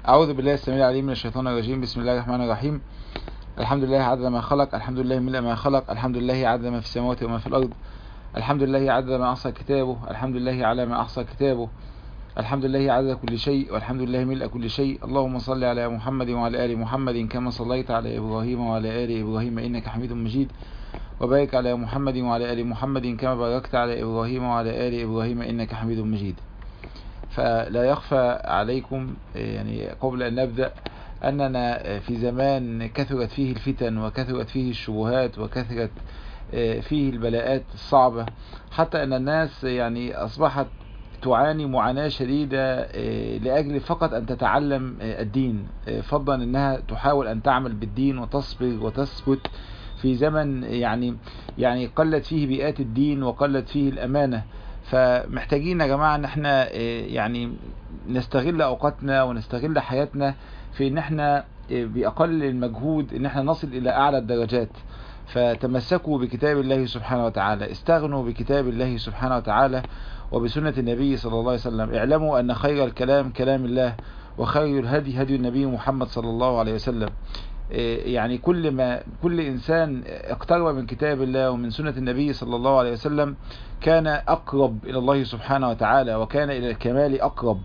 أعوذ بالله السميع العليم من الشيطان الرجيم بسم الله الرحمن الرحيم الحمد لله عدد ما خلق الحمد لله ملء ما خلق الحمد لله عدد ما في السماوات وما في الأرض الحمد لله عدد ما أحصى كتابه الحمد لله على ما أحصى كتابه الحمد لله عدد كل شيء والحمد لله ملء كل شيء اللهم صل على محمد وعلى آل محمد كما صليت على إبراهيم وعلى آل إبراهيم إنك حميد مجيد وبارك على محمد وعلى آل محمد كما باركت على إبراهيم وعلى آل إبراهيم إنك حميد مجيد فلا يخفى عليكم يعني قبل أن نبدأ أننا في زمان كثرت فيه الفتن وكثرت فيه الشبهات وكثرت فيه البلاءات الصعبة حتى أن الناس يعني أصبحت تعاني معاناة شديدة لأجل فقط أن تتعلم الدين فضلا أنها تحاول أن تعمل بالدين وتصبر وتثبت في زمن يعني يعني قلت فيه بيئات الدين وقلت فيه الأمانة فمحتاجين يا جماعة ان احنا يعني نستغل اوقاتنا ونستغل حياتنا في ان احنا باقل المجهود ان احنا نصل الى اعلى الدرجات فتمسكوا بكتاب الله سبحانه وتعالى استغنوا بكتاب الله سبحانه وتعالى وبسنة النبي صلى الله عليه وسلم اعلموا ان خير الكلام كلام الله وخير الهدي هدي النبي محمد صلى الله عليه وسلم يعني كل ما كل انسان اقترب من كتاب الله ومن سنة النبي صلى الله عليه وسلم كان اقرب الى الله سبحانه وتعالى وكان الى الكمال اقرب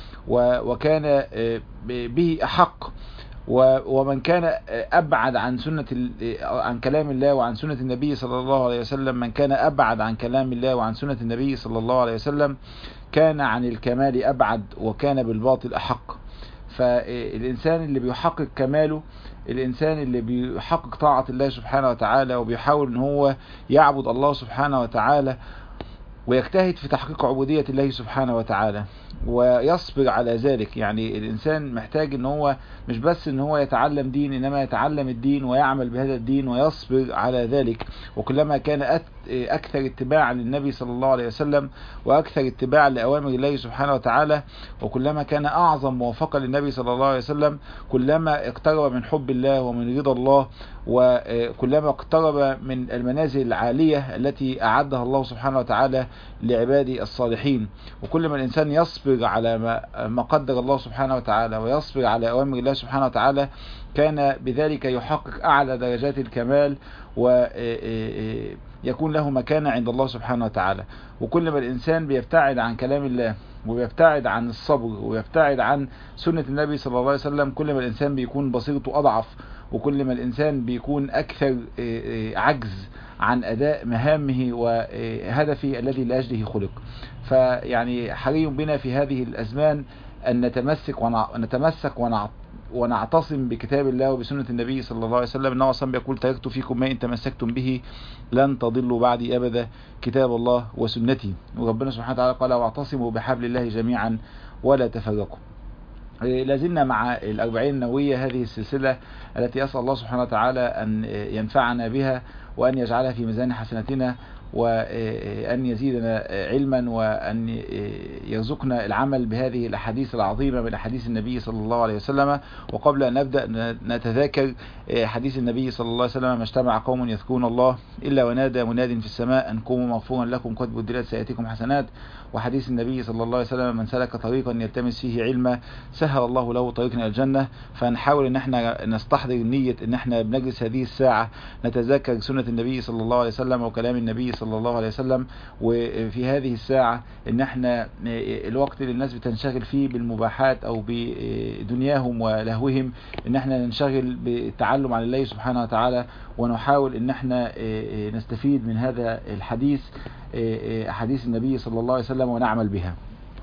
وكان به احق ومن كان ابعد عن سنة عن كلام الله وعن سنة النبي صلى الله عليه وسلم من كان ابعد عن كلام الله وعن سنة النبي صلى الله عليه وسلم كان عن الكمال ابعد وكان بالباطل احق فالإنسان اللي بيحقق كماله الإنسان اللي بيحقق طاعة الله سبحانه وتعالى وبيحاول ان هو يعبد الله سبحانه وتعالى ويجتهد في تحقيق عبودية الله سبحانه وتعالى ويصبر على ذلك يعني الإنسان محتاج ان هو مش بس ان هو يتعلم دين إنما يتعلم الدين ويعمل بهذا الدين ويصبر على ذلك وكلما كان أكثر اتباعا للنبي صلى الله عليه وسلم وأكثر اتباعا لأوامر الله سبحانه وتعالى وكلما كان أعظم موافقة للنبي صلى الله عليه وسلم كلما اقترب من حب الله ومن رضا الله وكلما اقترب من المنازل العالية التي أعدها الله سبحانه وتعالى لعباده الصالحين وكل ما الإنسان يصبر على ما قدر الله سبحانه وتعالى ويصبر على أوامر الله سبحانه وتعالى كان بذلك يحقق أعلى درجات الكمال ويكون له مكانة عند الله سبحانه وتعالى وكل ما الإنسان بيبتعد عن كلام الله ويبتعد عن الصبر ويبتعد عن سنة النبي صلى الله عليه وسلم كل ما الإنسان بيكون بصيرته أضعف وكل ما الإنسان بيكون أكثر عجز عن أداء مهامه وهدفه الذي لأجله خلق فيعني حري بنا في هذه الأزمان أن نتمسك ونتمسك ونعتصم بكتاب الله وبسنة النبي صلى الله عليه وسلم انه اصلا بيقول تركت فيكم ما ان تمسكتم به لن تضلوا بعدي ابدا كتاب الله وسنتي وربنا سبحانه وتعالى قال واعتصموا بحبل الله جميعا ولا تفرقوا لازلنا مع الأربعين النووية هذه السلسلة التي أسأل الله سبحانه وتعالى أن ينفعنا بها وأن يجعلها في ميزان حسناتنا وأن يزيدنا علما وأن يرزقنا العمل بهذه الأحاديث العظيمة من أحاديث النبي صلى الله عليه وسلم وقبل أن نبدأ نتذاكر حديث النبي صلى الله عليه وسلم ما اجتمع قوم يذكرون الله إلا ونادى مناد في السماء أن قوموا مغفورا لكم قد بدلت سيئاتكم حسنات وحديث النبي صلى الله عليه وسلم من سلك طريقا يلتمس فيه علما سهل الله له طريقا الى الجنة فنحاول ان احنا نستحضر نية ان احنا بنجلس هذه الساعة نتذكر سنة النبي صلى الله عليه وسلم وكلام النبي صلى الله عليه وسلم وفي هذه الساعة ان احنا الوقت اللي الناس بتنشغل فيه بالمباحات او بدنياهم ولهوهم ان احنا ننشغل بالتعلم عن الله سبحانه وتعالى ونحاول ان احنا نستفيد من هذا الحديث حديث النبي صلى الله عليه وسلم ونعمل بها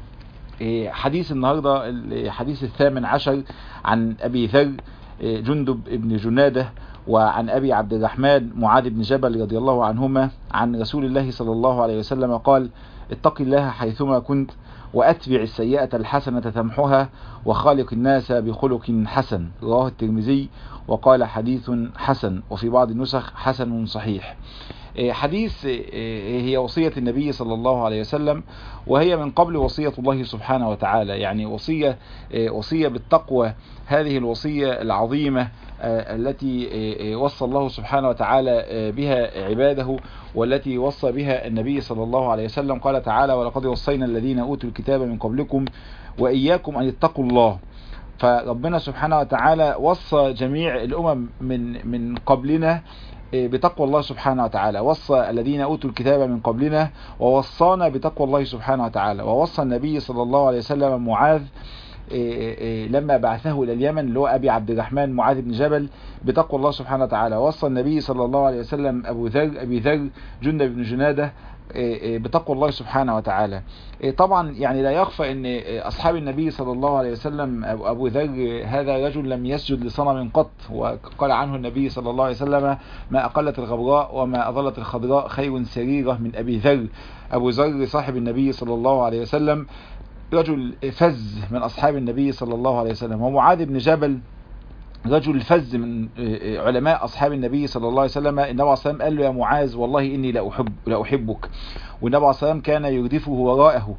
حديث النهاردة الحديث الثامن عشر عن أبي ذر جندب بن جنادة وعن أبي عبد الرحمن معاذ بن جبل رضي الله عنهما عن رسول الله صلى الله عليه وسلم قال اتق الله حيثما كنت وأتبع السيئة الحسنة تمحها وخالق الناس بخلق حسن رواه الترمذي وقال حديث حسن وفي بعض النسخ حسن صحيح حديث هي وصية النبي صلى الله عليه وسلم وهي من قبل وصية الله سبحانه وتعالى يعني وصية وصية بالتقوى هذه الوصية العظيمة التي وصى الله سبحانه وتعالى بها عباده والتي وصى بها النبي صلى الله عليه وسلم قال تعالى ولقد وصينا الذين أوتوا الكتاب من قبلكم وإياكم أن اتقوا الله فربنا سبحانه وتعالى وصى جميع الامم من من قبلنا بتقوى الله سبحانه وتعالى وصى الذين أوتوا الكتاب من قبلنا ووصانا بتقوى الله سبحانه وتعالى ووصى النبي صلى الله عليه وسلم معاذ لما بعثه إلى اليمن اللي هو أبي عبد الرحمن معاذ بن جبل بتقوى الله سبحانه وتعالى وصى النبي صلى الله عليه وسلم أبو ذر أبي ذر جندب بن جنادة بتقوى الله سبحانه وتعالى طبعا يعني لا يخفى ان اصحاب النبي صلى الله عليه وسلم ابو ذر هذا رجل لم يسجد لصنم قط وقال عنه النبي صلى الله عليه وسلم ما اقلت الغبراء وما اضلت الخضراء خير سريرة من ابي ذر ابو ذر صاحب النبي صلى الله عليه وسلم رجل فز من اصحاب النبي صلى الله عليه وسلم ومعاذ بن جبل رجل فز من علماء أصحاب النبي صلى الله عليه وسلم النبي عليه الصلاة قال له يا معاذ والله إني لا أحب لا أحبك والنبي عليه الصلاة كان يردفه وراءه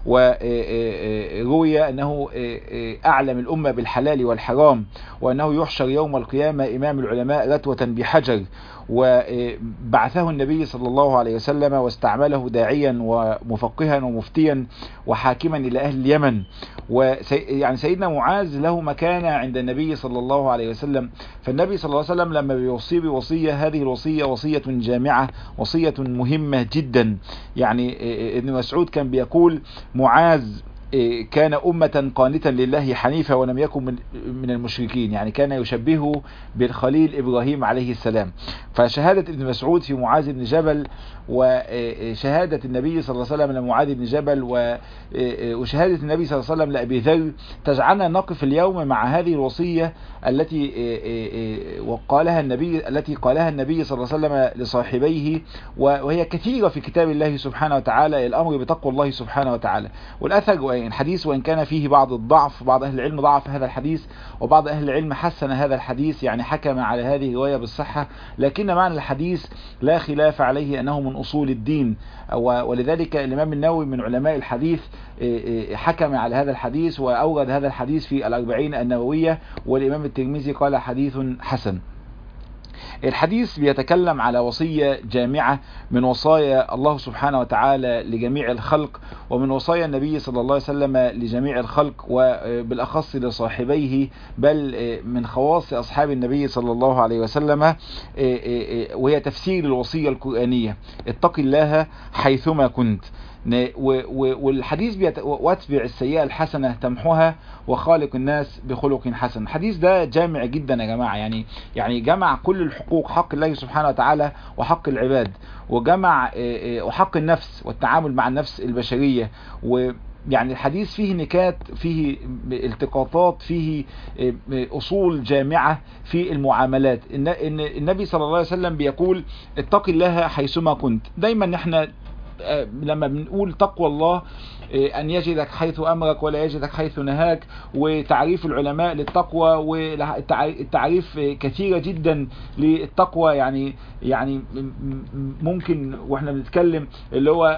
وروي أنه أعلم الأمة بالحلال والحرام وأنه يحشر يوم القيامة إمام العلماء رتوة بحجر وبعثه النبي صلى الله عليه وسلم واستعمله داعيا ومفقها ومفتيا وحاكما إلى أهل اليمن ويعني سيدنا معاذ له مكانة عند النبي صلى الله عليه وسلم فالنبي صلى الله عليه وسلم لما بيوصي بوصية هذه الوصية وصية جامعة وصية مهمة جدا يعني ابن مسعود كان بيقول معاذ كان أمة قانتا لله حنيفة ولم يكن من, من المشركين يعني كان يشبهه بالخليل إبراهيم عليه السلام فشهادة ابن مسعود في معاذ بن جبل وشهادة النبي صلى الله عليه وسلم لمعاذ بن جبل وشهادة النبي صلى الله عليه وسلم لأبي ذر تجعلنا نقف اليوم مع هذه الوصية التي وقالها النبي التي قالها النبي صلى الله عليه وسلم لصاحبيه وهي كثيرة في كتاب الله سبحانه وتعالى الأمر بتقوى الله سبحانه وتعالى والأثر الحديث وإن كان فيه بعض الضعف بعض أهل العلم ضعف هذا الحديث وبعض أهل العلم حسن هذا الحديث يعني حكم على هذه الرواية بالصحة لكن معنى الحديث لا خلاف عليه أنه من أصول الدين ولذلك الإمام النووي من علماء الحديث حكم على هذا الحديث وأورد هذا الحديث في الأربعين النووية والإمام الترمذي قال حديث حسن الحديث بيتكلم على وصية جامعة من وصايا الله سبحانه وتعالى لجميع الخلق ومن وصايا النبي صلى الله عليه وسلم لجميع الخلق وبالأخص لصاحبيه بل من خواص أصحاب النبي صلى الله عليه وسلم وهي تفسير الوصية القرآنية اتق الله حيثما كنت والحديث بيت... واتبع السيئة الحسنة تمحها وخالق الناس بخلق حسن الحديث ده جامع جدا يا جماعة يعني يعني جمع كل الحقوق حق الله سبحانه وتعالى وحق العباد وجمع وحق النفس والتعامل مع النفس البشرية و يعني الحديث فيه نكات فيه التقاطات فيه أصول جامعة في المعاملات إن النبي صلى الله عليه وسلم بيقول اتق الله حيثما كنت دايما احنا لما بنقول تقوى الله أن يجدك حيث أمرك ولا يجدك حيث نهاك وتعريف العلماء للتقوى والتعريف كثيرة جدا للتقوى يعني يعني ممكن واحنا بنتكلم اللي هو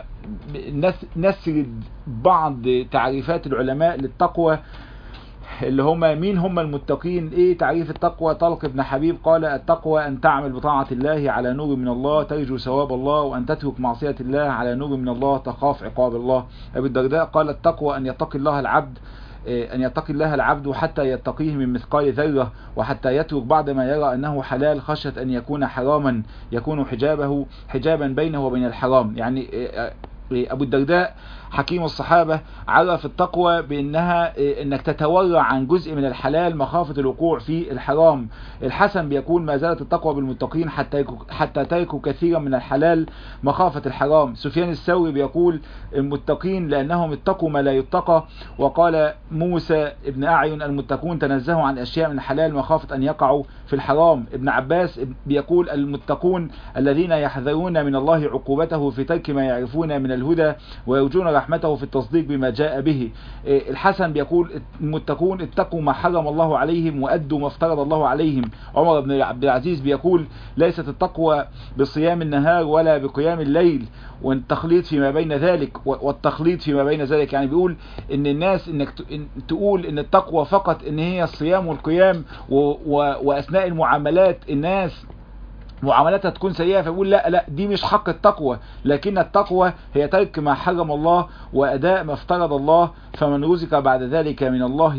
نسرد بعض تعريفات العلماء للتقوى اللي هم مين هم المتقين ايه تعريف التقوى طلق ابن حبيب قال التقوى ان تعمل بطاعة الله على نور من الله ترجو ثواب الله وان تترك معصية الله على نور من الله تخاف عقاب الله ابي الدرداء قال التقوى ان يتقي الله العبد أن يتقي الله العبد حتى يتقيه من مثقال ذرة وحتى يترك بعد ما يرى أنه حلال خشية أن يكون حراما يكون حجابه حجابا بينه وبين الحرام يعني أبو الدرداء حكيم الصحابة عرف التقوى بأنها أنك تتورع عن جزء من الحلال مخافة الوقوع في الحرام الحسن بيكون ما زالت التقوى بالمتقين حتى حتى تركوا كثيرا من الحلال مخافة الحرام سفيان الثوري بيقول المتقين لأنهم اتقوا ما لا يتقى وقال موسى ابن أعين المتقون تنزهوا عن أشياء من الحلال مخافة أن يقعوا في الحرام ابن عباس بيقول المتقون الذين يحذرون من الله عقوبته في ترك ما يعرفون من الهدى ويرجون رحمته في التصديق بما جاء به الحسن بيقول المتقون اتقوا ما حرم الله عليهم وأدوا ما افترض الله عليهم عمر بن عبد العزيز بيقول ليست التقوى بصيام النهار ولا بقيام الليل والتخليط فيما بين ذلك والتخليط فيما بين ذلك يعني بيقول ان الناس انك تقول ان التقوى فقط ان هي الصيام والقيام واثناء المعاملات الناس معاملتها تكون سيئة فيقول لا لا دي مش حق التقوى لكن التقوى هي ترك ما حرم الله وأداء ما افترض الله فمن رزق بعد ذلك من الله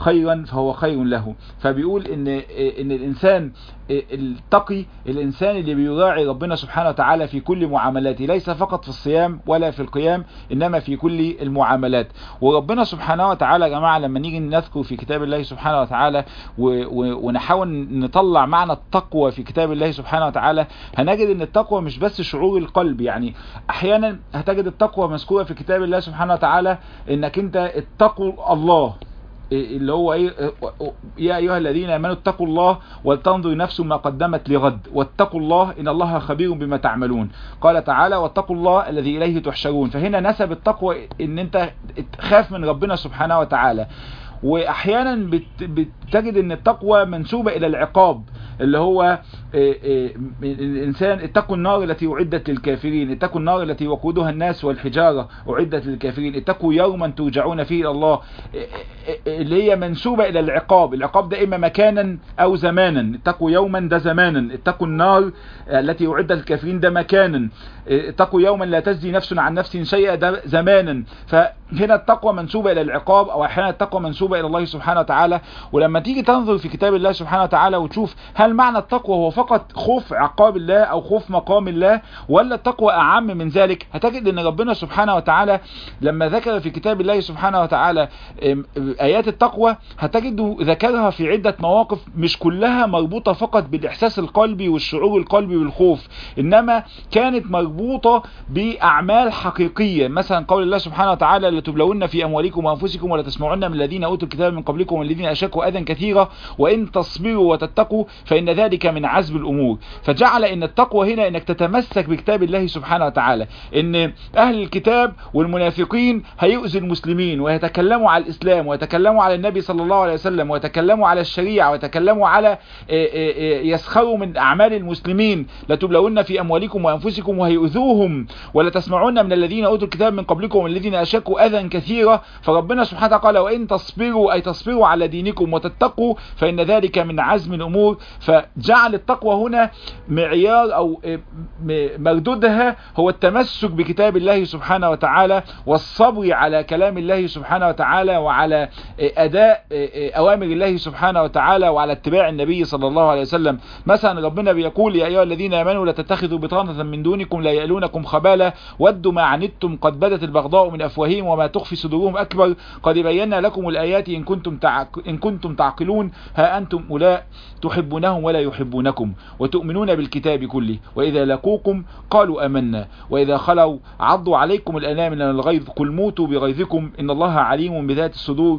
خيرا فهو خير له فبيقول ان ان الانسان التقي الانسان اللي بيراعي ربنا سبحانه وتعالى في كل معاملاته ليس فقط في الصيام ولا في القيام انما في كل المعاملات وربنا سبحانه وتعالى يا جماعه لما نيجي نذكر في كتاب الله سبحانه وتعالى ونحاول نطلع معنى التقوى في كتاب الله سبحانه وتعالى هنجد ان التقوى مش بس شعور القلب يعني احيانا هتجد التقوى مذكوره في كتاب الله سبحانه وتعالى انك انت اتقوا الله اللي هو ايه يا ايها الذين امنوا اتقوا الله ولتنظر نفس ما قدمت لغد واتقوا الله ان الله خبير بما تعملون قال تعالى واتقوا الله الذي اليه تحشرون فهنا نسب التقوى ان انت تخاف من ربنا سبحانه وتعالى واحيانا بتجد ان التقوى منسوبة الى العقاب اللي هو الانسان اتقوا النار التي اعدت للكافرين اتقوا النار التي وقودها الناس والحجارة اعدت للكافرين اتقوا يوما ترجعون فيه الى الله اللي هي منسوبة الى العقاب العقاب ده اما مكانا او زمانا اتقوا يوما ده زمانا اتقوا النار التي اعدت للكافرين ده مكانا اتقوا يوما لا تجزي نفس عن نفس شيئا ده زمانا فهنا التقوى منسوبة الى العقاب او احيانا التقوى منسوبة الى الله سبحانه وتعالى ولما تيجي تنظر في كتاب الله سبحانه وتعالى وتشوف هل معنى التقوى هو فقط خوف عقاب الله او خوف مقام الله ولا التقوى اعم من ذلك هتجد ان ربنا سبحانه وتعالى لما ذكر في كتاب الله سبحانه وتعالى ايات التقوى هتجد ذكرها في عدة مواقف مش كلها مربوطة فقط بالاحساس القلبي والشعور القلبي بالخوف انما كانت مربوطة باعمال حقيقية مثلا قول الله سبحانه وتعالى لتبلون في اموالكم وانفسكم ولا تسمعن من الذين اوتوا الكتاب من قبلكم والذين اشركوا اذى كثيرا وان تصبروا وتتقوا فان ذلك من عزم الامور فجعل ان التقوى هنا انك تتمسك بكتاب الله سبحانه وتعالى ان اهل الكتاب والمنافقين هيؤذي المسلمين ويتكلموا على الاسلام ويتكلموا على النبي صلى الله عليه وسلم ويتكلموا على الشريعة ويتكلموا على يسخروا من اعمال المسلمين لتبلون في اموالكم وانفسكم وهيؤذوهم ولا تسمعون من الذين اوتوا الكتاب من قبلكم والذين اشركوا اذى كثيرا فربنا سبحانه وتعالى قال وان تصبروا اي تصبروا على دينكم وتتقوا فان ذلك من عزم الامور فجعل التقوى هنا معيار او مردودها هو التمسك بكتاب الله سبحانه وتعالى والصبر على كلام الله سبحانه وتعالى وعلى اداء اوامر الله سبحانه وتعالى وعلى اتباع النبي صلى الله عليه وسلم مثلا ربنا بيقول يا ايها الذين امنوا لا تتخذوا بطانة من دونكم لا يألونكم خبالا ودوا ما عنتم قد بدت البغضاء من افواههم وما تخفي صدورهم اكبر قد بينا لكم الايات ان كنتم تعق... ان كنتم تعقلون ها انتم اولاء تحبونهم ولا يحبونكم وتؤمنون بالكتاب كله واذا لقوكم قالوا امنا واذا خلوا عضوا عليكم الانام من الغيظ قل موتوا بغيظكم ان الله عليم بذات الصدور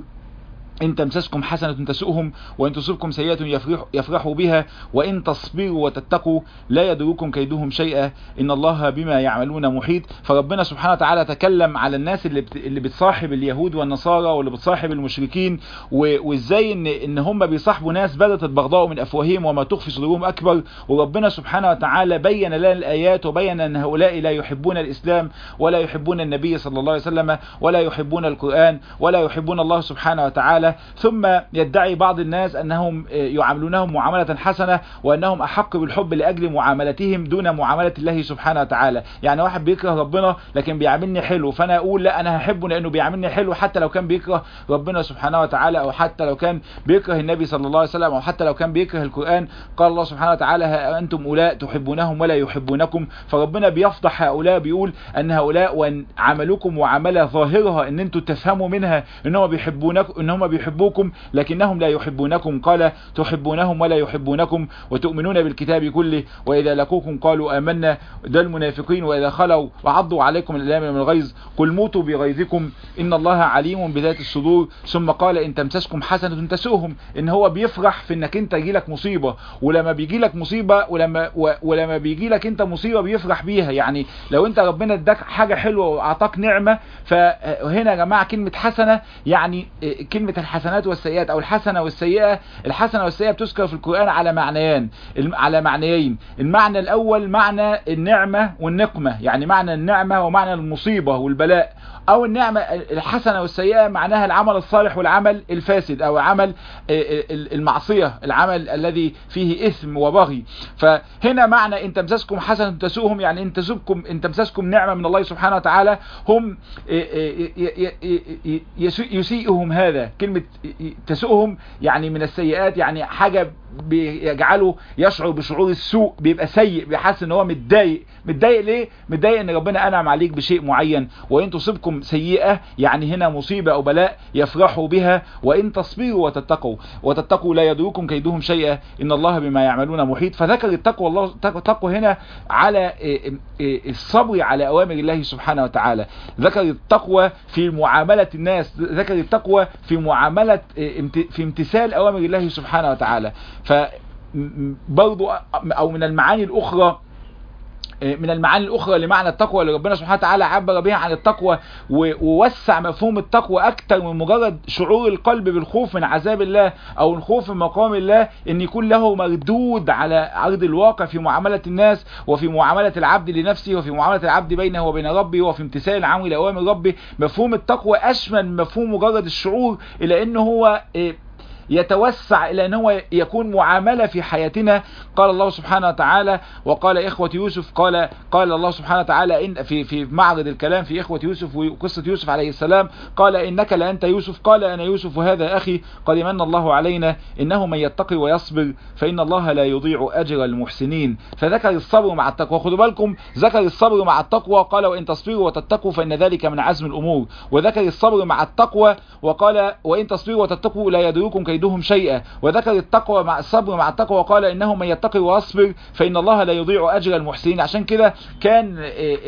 إن تمسسكم حسنة تسؤهم وإن تصبكم سيئة يفرح يفرحوا بها وإن تصبروا وتتقوا لا يدركم كيدهم شيئا إن الله بما يعملون محيط فربنا سبحانه وتعالى تكلم على الناس اللي اللي بتصاحب اليهود والنصارى واللي بتصاحب المشركين وإزاي إن إن هم بيصاحبوا ناس بدت البغضاء من أفواههم وما تخفي صدورهم أكبر وربنا سبحانه وتعالى بين لنا الآيات وبين أن هؤلاء لا يحبون الإسلام ولا يحبون النبي صلى الله عليه وسلم ولا يحبون القرآن ولا يحبون الله سبحانه وتعالى ثم يدعي بعض الناس أنهم يعاملونهم معاملة حسنة وأنهم أحق بالحب لأجل معاملتهم دون معاملة الله سبحانه وتعالى يعني واحد بيكره ربنا لكن بيعاملني حلو فأنا أقول لا أنا هحبه لأنه بيعاملني حلو حتى لو كان بيكره ربنا سبحانه وتعالى أو حتى لو كان بيكره النبي صلى الله عليه وسلم أو حتى لو كان بيكره القرآن قال الله سبحانه وتعالى أنتم أولاء تحبونهم ولا يحبونكم فربنا بيفضح هؤلاء بيقول أن هؤلاء وأن عملكم وعملها ظاهرها أن أنتم تفهموا منها أنهم بيحبونكم أنهم بيحبوكم لكنهم لا يحبونكم قال تحبونهم ولا يحبونكم وتؤمنون بالكتاب كله وإذا لقوكم قالوا آمنا ده المنافقين وإذا خلوا وعضوا عليكم الألام من الغيظ قل موتوا بغيظكم إن الله عليم بذات الصدور ثم قال إن تمسسكم حسنة تسؤهم إن هو بيفرح في إنك أنت يجيلك مصيبة ولما بيجيلك مصيبة ولما ولما بيجيلك أنت مصيبة بيفرح بيها يعني لو أنت ربنا اداك حاجة حلوة وأعطاك نعمة فهنا يا جماعة كلمة حسنة يعني كلمة الحسنات والسيئات او الحسنة والسيئة الحسنة والسيئة بتذكر في القرآن على معنيين على معنيين المعنى الاول معنى النعمة والنقمة يعني معنى النعمة ومعنى المصيبة والبلاء او النعمة الحسنة والسيئة معناها العمل الصالح والعمل الفاسد او عمل المعصية العمل الذي فيه اثم وبغي فهنا معنى ان تمسسكم حسنة تسوهم يعني ان تسوبكم ان تمسسكم نعمة من الله سبحانه وتعالى هم يسيئهم هذا كلمة تسوءهم يعني من السيئات يعني حاجة بيجعله يشعر بشعور السوء بيبقى سيء بيحس ان هو متضايق متضايق ليه متضايق ان ربنا انعم عليك بشيء معين وان تصيبكم سيئة يعني هنا مصيبة او بلاء يفرحوا بها وان تصبروا وتتقوا وتتقوا لا يدركم كيدهم شيئا ان الله بما يعملون محيط فذكر التقوى الله التقوى هنا على الصبر على اوامر الله سبحانه وتعالى ذكر التقوى في معاملة الناس ذكر التقوى في معاملة في امتثال اوامر الله سبحانه وتعالى فبرضو او من المعاني الاخرى من المعاني الاخرى لمعنى التقوى اللي ربنا سبحانه وتعالى عبر بها عن التقوى ووسع مفهوم التقوى اكتر من مجرد شعور القلب بالخوف من عذاب الله او الخوف من مقام الله ان يكون له مردود على ارض الواقع في معاملة الناس وفي معاملة العبد لنفسه وفي معاملة العبد بينه وبين ربه وفي امتثال العمل لاوامر ربه مفهوم التقوى اشمل من مفهوم مجرد الشعور الى انه هو يتوسع الى ان هو يكون معاملة في حياتنا قال الله سبحانه وتعالى وقال اخوة يوسف قال قال الله سبحانه وتعالى إن في في معرض الكلام في اخوة يوسف وقصة يوسف عليه السلام قال انك لانت يوسف قال انا يوسف هذا اخي قد من الله علينا انه من يتقي ويصبر فان الله لا يضيع اجر المحسنين فذكر الصبر مع التقوى خدوا بالكم ذكر الصبر مع التقوى قال وان تصبروا وتتقوا فان ذلك من عزم الامور وذكر الصبر مع التقوى وقال وان تصبروا وتتقوا لا يدركم كيدهم شيئا وذكر التقوى مع الصبر مع التقوى وقال انه من يتقي ويصبر فان الله لا يضيع اجر المحسنين عشان كده كان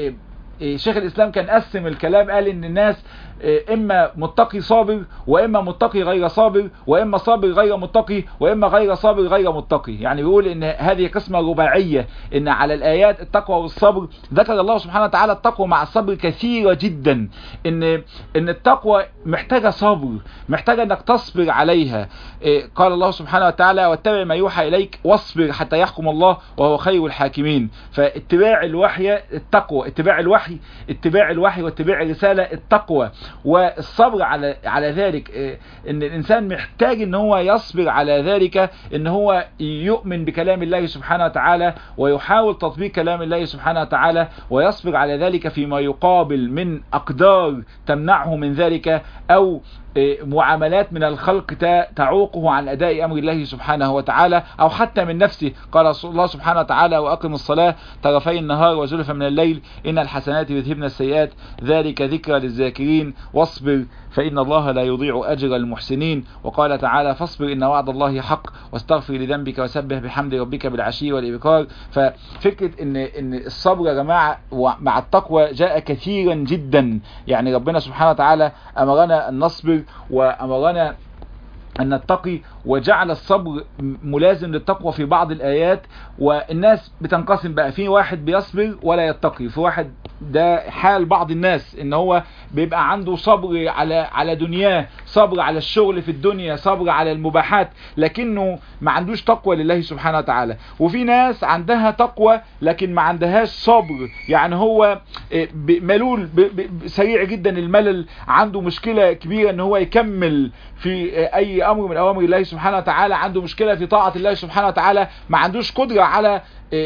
شيخ الاسلام كان قسم الكلام قال ان الناس اما متقي صابر واما متقي غير صابر واما صابر غير متقي واما غير صابر غير متقي يعني بيقول ان هذه قسمة رباعية ان على الايات التقوى والصبر ذكر الله سبحانه وتعالى التقوى مع الصبر كثيرة جدا ان ان التقوى محتاجة صبر محتاجة انك تصبر عليها قال الله سبحانه وتعالى واتبع ما يوحى اليك واصبر حتى يحكم الله وهو خير الحاكمين فاتباع الوحي التقوى اتباع الوحي اتباع الوحي واتباع الرسالة التقوى والصبر على على ذلك ان الانسان محتاج ان هو يصبر على ذلك ان هو يؤمن بكلام الله سبحانه وتعالى ويحاول تطبيق كلام الله سبحانه وتعالى ويصبر على ذلك فيما يقابل من اقدار تمنعه من ذلك او معاملات من الخلق تعوقه عن اداء امر الله سبحانه وتعالى او حتى من نفسه قال الله سبحانه وتعالى واقم الصلاة طرفي النهار وزلفا من الليل ان الحسنات يذهبن السيئات ذلك ذكرى للذاكرين واصبر فإن الله لا يضيع أجر المحسنين وقال تعالى فاصبر إن وعد الله حق واستغفر لذنبك وسبح بحمد ربك بالعشي والإبكار ففكرة إن, إن الصبر يا جماعة مع التقوى جاء كثيرا جدا يعني ربنا سبحانه وتعالى أمرنا أن نصبر وأمرنا أن نتقي وجعل الصبر ملازم للتقوى في بعض الآيات والناس بتنقسم بقى في واحد بيصبر ولا يتقي في واحد ده حال بعض الناس ان هو بيبقى عنده صبر على على دنياه صبر على الشغل في الدنيا صبر على المباحات لكنه ما عندوش تقوى لله سبحانه وتعالى وفي ناس عندها تقوى لكن ما عندهاش صبر يعني هو ملول سريع جدا الملل عنده مشكلة كبيرة ان هو يكمل في اي امر من اوامر الله سبحانه وتعالى عنده مشكلة في طاعة الله سبحانه وتعالى ما عندوش قدرة على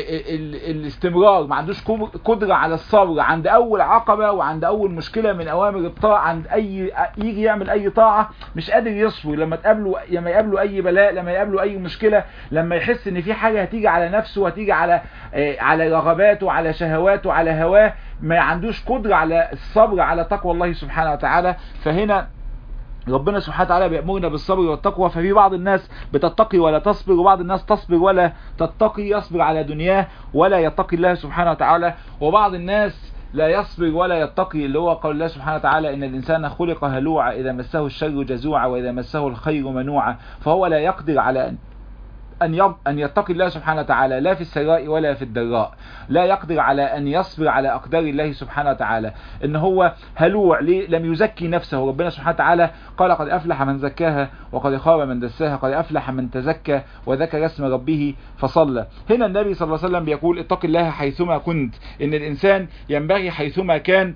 الاستمرار ما عندوش قدرة على الصبر عند اول عقبة وعند اول مشكلة من اوامر الطاعة عند اي يجي يعمل اي طاعة مش قادر يصبر لما تقابله لما يقابله اي بلاء لما يقابله اي مشكلة لما يحس ان في حاجة هتيجي على نفسه وهتيجي على على رغباته على شهواته على هواه ما عندوش قدرة على الصبر على تقوى الله سبحانه وتعالى فهنا ربنا سبحانه وتعالى بيأمرنا بالصبر والتقوى ففي بعض الناس بتتقي ولا تصبر وبعض الناس تصبر ولا تتقي يصبر على دنياه ولا يتقي الله سبحانه وتعالى وبعض الناس لا يصبر ولا يتقي اللي هو قول الله سبحانه وتعالى إن الإنسان خلق هلوعا إذا مسه الشر جزوعا وإذا مسه الخير منوعا فهو لا يقدر على أن أن يب... أن يتقي الله سبحانه وتعالى لا في السراء ولا في الضراء لا يقدر على أن يصبر على أقدار الله سبحانه وتعالى إن هو هلوع ليه لم يزكي نفسه ربنا سبحانه وتعالى قال قد أفلح من زكاها وقد خاب من دساها قد أفلح من تزكى وذكر اسم ربه فصلى هنا النبي صلى الله عليه وسلم بيقول اتق الله حيثما كنت إن الإنسان ينبغي حيثما كان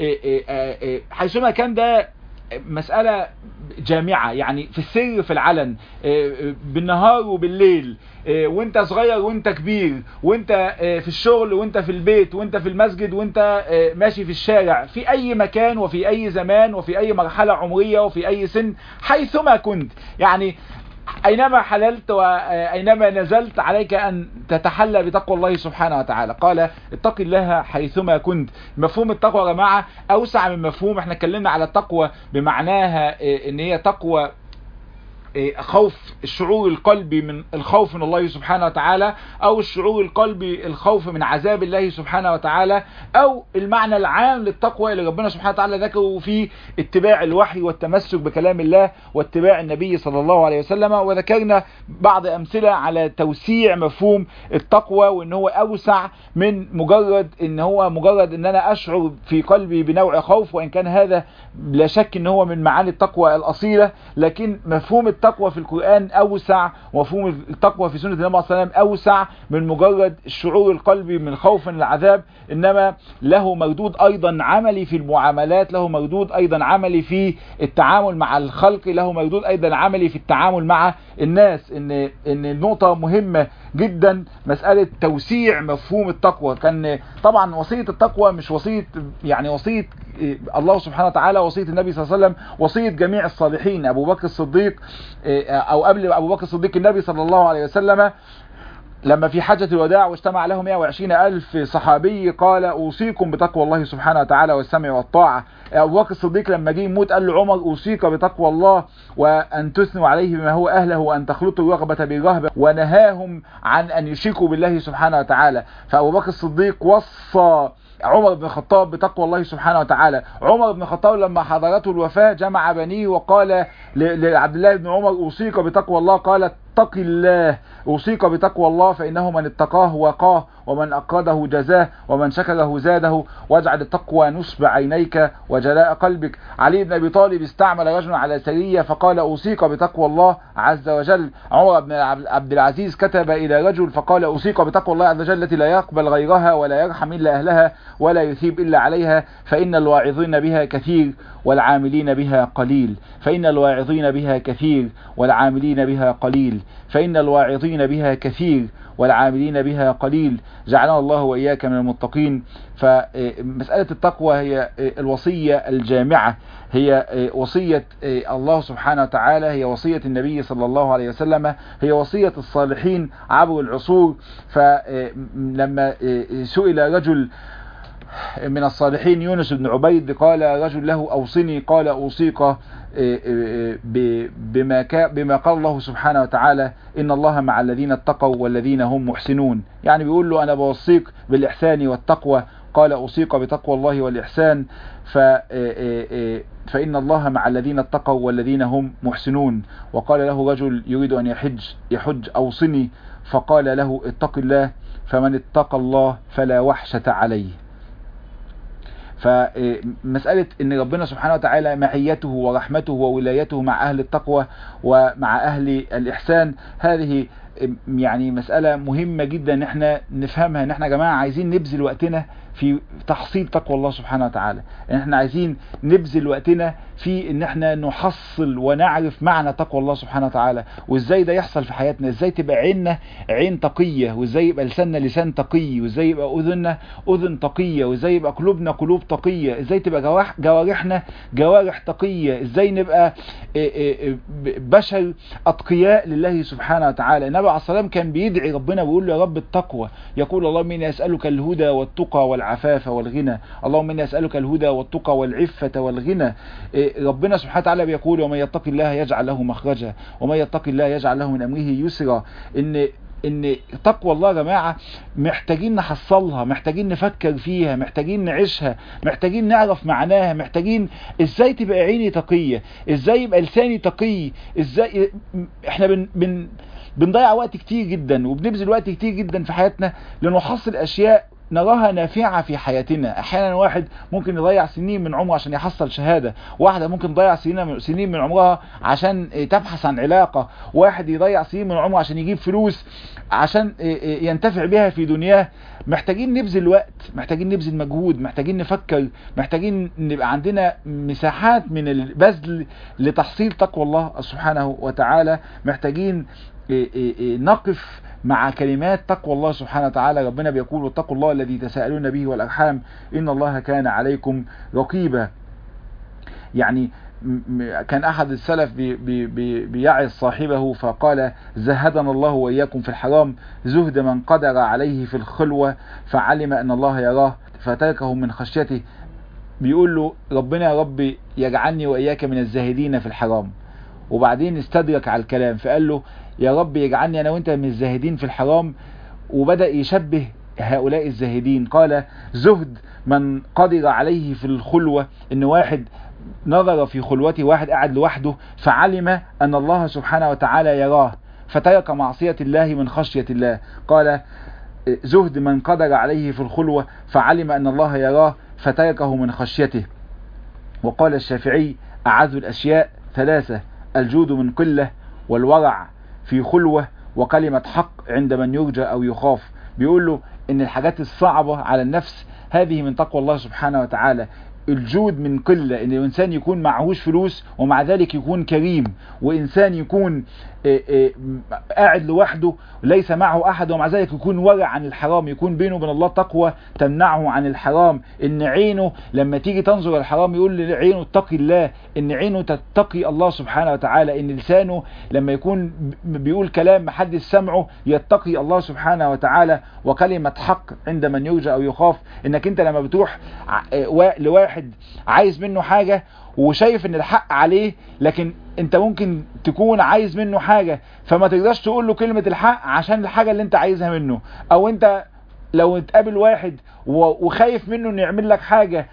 حيثما كان ده مسألة جامعة يعني في السر في العلن بالنهار وبالليل وانت صغير وانت كبير وانت في الشغل وانت في البيت وانت في المسجد وانت ماشي في الشارع في اي مكان وفي اي زمان وفي اي مرحلة عمرية وفي اي سن حيثما كنت يعني أينما حللت وأينما نزلت عليك أن تتحلى بتقوى الله سبحانه وتعالى قال اتق الله حيثما كنت مفهوم التقوى يا جماعة أوسع من مفهوم احنا اتكلمنا على التقوى بمعناها ان هي تقوى خوف الشعور القلبي من الخوف من الله سبحانه وتعالى او الشعور القلبي الخوف من عذاب الله سبحانه وتعالى او المعنى العام للتقوى اللي ربنا سبحانه وتعالى ذكره في اتباع الوحي والتمسك بكلام الله واتباع النبي صلى الله عليه وسلم وذكرنا بعض امثلة على توسيع مفهوم التقوى وان هو اوسع من مجرد ان هو مجرد ان انا اشعر في قلبي بنوع خوف وان كان هذا لا شك ان هو من معاني التقوى الاصيلة لكن مفهوم التقوى في القرآن أوسع ومفهوم التقوى في سنة النبي صلى الله عليه وسلم أوسع من مجرد الشعور القلبي من الخوف من العذاب إنما له مردود أيضا عملي في المعاملات له مردود أيضا عملي في التعامل مع الخلق له مردود أيضا عملي في التعامل مع الناس إن إن النقطة مهمة جدا مسألة توسيع مفهوم التقوى كان طبعا وصية التقوى مش وصية يعني وصية الله سبحانه وتعالى وصية النبي صلى الله عليه وسلم وصية جميع الصالحين أبو بكر الصديق أو قبل أبو بكر الصديق النبي صلى الله عليه وسلم لما في حجة الوداع واجتمع له 120 ألف صحابي قال أوصيكم بتقوى الله سبحانه وتعالى والسمع والطاعة أبو بكر الصديق لما جه يموت قال له عمر أوصيك بتقوى الله وأن تثنوا عليه بما هو أهله وأن تخلطوا الرغبة بالرهبة ونهاهم عن أن يشركوا بالله سبحانه وتعالى فأبو بكر الصديق وصى عمر بن الخطاب بتقوى الله سبحانه وتعالى عمر بن الخطاب لما حضرته الوفاة جمع بنيه وقال لعبد الله بن عمر أوصيك بتقوى الله قال اتق الله أوصيك بتقوى الله فإنه من اتقاه وقاه ومن أقرده جزاه ومن شكره زاده واجعل التقوى نصب عينيك وجلاء قلبك علي بن أبي طالب استعمل رجلا على سرية فقال أوصيك بتقوى الله عز وجل عمر بن عبد العزيز كتب إلى رجل فقال أوصيك بتقوى الله عز وجل التي لا يقبل غيرها ولا يرحم إلا أهلها ولا يثيب إلا عليها فإن الواعظين بها كثير والعاملين بها قليل فإن الواعظين بها كثير والعاملين بها قليل فإن الواعظين بها كثير والعاملين بها قليل جعلنا الله وإياك من المتقين فمسألة التقوى هي الوصية الجامعة هي وصية الله سبحانه وتعالى هي وصية النبي صلى الله عليه وسلم هي وصية الصالحين عبر العصور فلما سئل رجل من الصالحين يونس بن عبيد قال رجل له أوصني قال أوصيك بما, بما قال الله سبحانه وتعالى إن الله مع الذين اتقوا والذين هم محسنون يعني بيقول له أنا بوصيك بالإحسان والتقوى قال أوصيك بتقوى الله والإحسان ف فإن الله مع الذين اتقوا والذين هم محسنون وقال له رجل يريد أن يحج يحج أوصني فقال له اتق الله فمن اتقى الله فلا وحشة عليه فمسألة ان ربنا سبحانه وتعالى معيته ورحمته وولايته مع اهل التقوى ومع اهل الاحسان هذه يعني مسألة مهمة جدا ان احنا نفهمها ان احنا يا جماعة عايزين نبذل وقتنا في تحصيل تقوى الله سبحانه وتعالى ان احنا عايزين نبذل وقتنا في ان احنا نحصل ونعرف معنى تقوى الله سبحانه وتعالى وازاي ده يحصل في حياتنا ازاي تبقى عيننا عين تقية وازاي يبقى لساننا لسان تقي وازاي يبقى اذننا اذن تقية وازاي يبقى قلوبنا قلوب تقية ازاي تبقى جوارح جوارحنا جوارح تقية ازاي نبقى بشر اتقياء لله سبحانه وتعالى النبي عليه الصلاة والسلام كان بيدعي ربنا ويقول له يا رب التقوى يقول اللهم اني اسالك الهدى والتقى والعفاف والغنى اللهم اني اسالك الهدى والتقى والعفة والغنى ربنا سبحانه وتعالى بيقول ومن يتق الله يجعل له مخرجا ومن يتق الله يجعل له من امره يسرا ان ان تقوى الله يا جماعه محتاجين نحصلها محتاجين نفكر فيها محتاجين نعيشها محتاجين نعرف معناها محتاجين ازاي تبقى عيني تقيه ازاي يبقى لساني تقي ازاي احنا بن, بن بنضيع وقت كتير جدا وبنبذل وقت كتير جدا في حياتنا لنحصل اشياء نراها نافعة في حياتنا احيانا واحد ممكن يضيع سنين من عمره عشان يحصل شهادة واحدة ممكن تضيع سنين سنين من عمرها عشان تبحث عن علاقة واحد يضيع سنين من عمره عشان يجيب فلوس عشان ينتفع بها في دنياه محتاجين نبذل وقت محتاجين نبذل مجهود محتاجين نفكر محتاجين نبقى عندنا مساحات من البذل لتحصيل تقوى الله سبحانه وتعالى محتاجين نقف مع كلمات تقوى الله سبحانه وتعالى ربنا بيقول واتقوا الله الذي تساءلون به والأرحام إن الله كان عليكم رقيبا يعني كان أحد السلف بي بي بي بيعظ صاحبه فقال زهدنا الله وإياكم في الحرام زهد من قدر عليه في الخلوة فعلم أن الله يراه فتركه من خشيته بيقول له ربنا يا رب يجعلني وإياك من الزاهدين في الحرام وبعدين استدرك على الكلام فقال له يا رب يجعلني أنا وإنت من الزاهدين في الحرام وبدأ يشبه هؤلاء الزاهدين قال زهد من قدر عليه في الخلوة إن واحد نظر في خلوته واحد قاعد لوحده فعلم أن الله سبحانه وتعالى يراه فترك معصية الله من خشية الله قال زهد من قدر عليه في الخلوة فعلم أن الله يراه فتركه من خشيته وقال الشافعي أعز الأشياء ثلاثة الجود من قلة والورع في خلوة وكلمة حق عند من يرجى أو يخاف بيقول له إن الحاجات الصعبة على النفس هذه من تقوى الله سبحانه وتعالى الجود من قلة ان الانسان يكون معهوش فلوس ومع ذلك يكون كريم وانسان يكون قاعد لوحده ليس معه احد ومع ذلك يكون ورع عن الحرام يكون بينه وبين الله تقوى تمنعه عن الحرام ان عينه لما تيجي تنظر الحرام يقول لعينه اتقي الله ان عينه تتقي الله سبحانه وتعالى ان لسانه لما يكون بيقول كلام محدش سمعه يتقي الله سبحانه وتعالى وكلمة حق عند من يرجى او يخاف انك انت لما بتروح لواحد عايز منه حاجة وشايف ان الحق عليه لكن انت ممكن تكون عايز منه حاجة فما تقدرش تقول له كلمة الحق عشان الحاجة اللي انت عايزها منه او انت لو تقابل واحد وخايف منه انه يعمل لك حاجة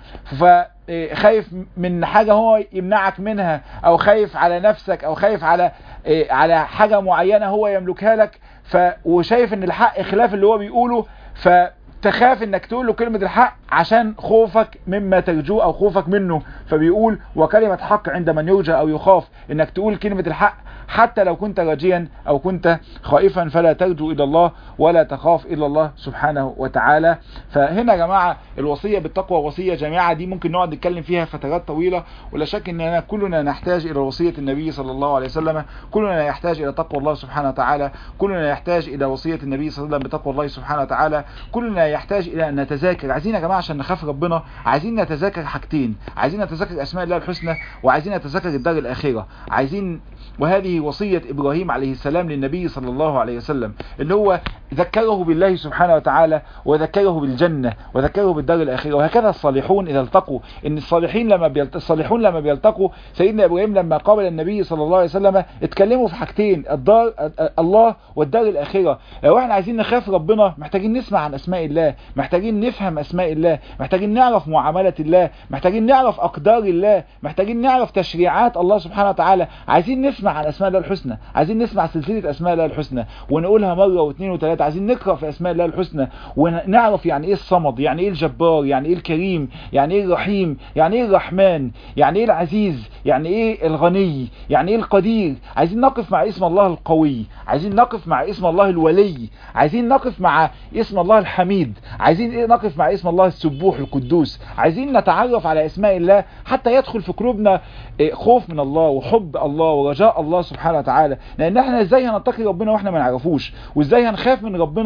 فخايف من حاجة هو يمنعك منها او خايف على نفسك او خايف على على حاجة معينة هو يملكها لك ف وشايف ان الحق خلاف اللي هو بيقوله ف تخاف انك تقول له كلمة الحق عشان خوفك مما ترجوه او خوفك منه فبيقول وكلمة حق عند من يرجى او يخاف انك تقول كلمة الحق حتى لو كنت راجيا او كنت خائفا فلا ترجو الى الله ولا تخاف الا الله سبحانه وتعالى فهنا يا جماعة الوصية بالتقوى وصية جماعة دي ممكن نقعد نتكلم فيها فترات طويلة ولا شك اننا كلنا نحتاج الى وصية النبي صلى الله عليه وسلم كلنا يحتاج الى تقوى الله سبحانه وتعالى كلنا يحتاج الى وصية النبي صلى الله عليه وسلم بتقوى الله سبحانه وتعالى كلنا يحتاج الى ان نتذاكر عايزين يا جماعة عشان نخاف ربنا عايزين نتذاكر حاجتين عايزين نتذاكر اسماء الله الحسنى وعايزين نتذاكر الدار الاخرة عايزين وهذه وصية ابراهيم عليه السلام للنبي صلى الله عليه وسلم اللي هو ذكره بالله سبحانه وتعالى وذكره بالجنة وذكره بالدار الاخرة وهكذا الصالحون اذا التقوا ان الصالحين لما بيلت... الصالحون لما بيلتقوا سيدنا ابراهيم لما قابل النبي صلى الله عليه وسلم اتكلموا في حاجتين الدار الله والدار الاخرة لو احنا عايزين نخاف ربنا محتاجين نسمع عن اسماء الله محتاجين نفهم اسماء الله محتاجين نعرف معاملة الله محتاجين نعرف اقدار الله محتاجين نعرف تشريعات الله سبحانه وتعالى عايزين نسمع عن اسماء الله الحسنى عايزين نسمع سلسلة اسماء الله الحسنى ونقولها مرة واثنين وثلاثة عايزين نقرأ في اسماء الله الحسنى ونعرف يعني ايه الصمد يعني ايه الجبار يعني ايه الكريم يعني ايه الرحيم يعني ايه الرحمن يعني ايه العزيز يعني ايه الغني يعني ايه القدير عايزين نقف مع اسم الله القوي عايزين نقف مع اسم الله الولي عايزين نقف مع اسم الله الحميد عايزين ايه نقف مع اسم الله السبوح القدوس عايزين نتعرف على اسماء الله حتى يدخل في قلوبنا خوف من الله وحب الله ورجاء الله سبحانه وتعالى لان احنا ازاي هنتقي ربنا واحنا ما نعرفوش وازاي هنخاف من ربنا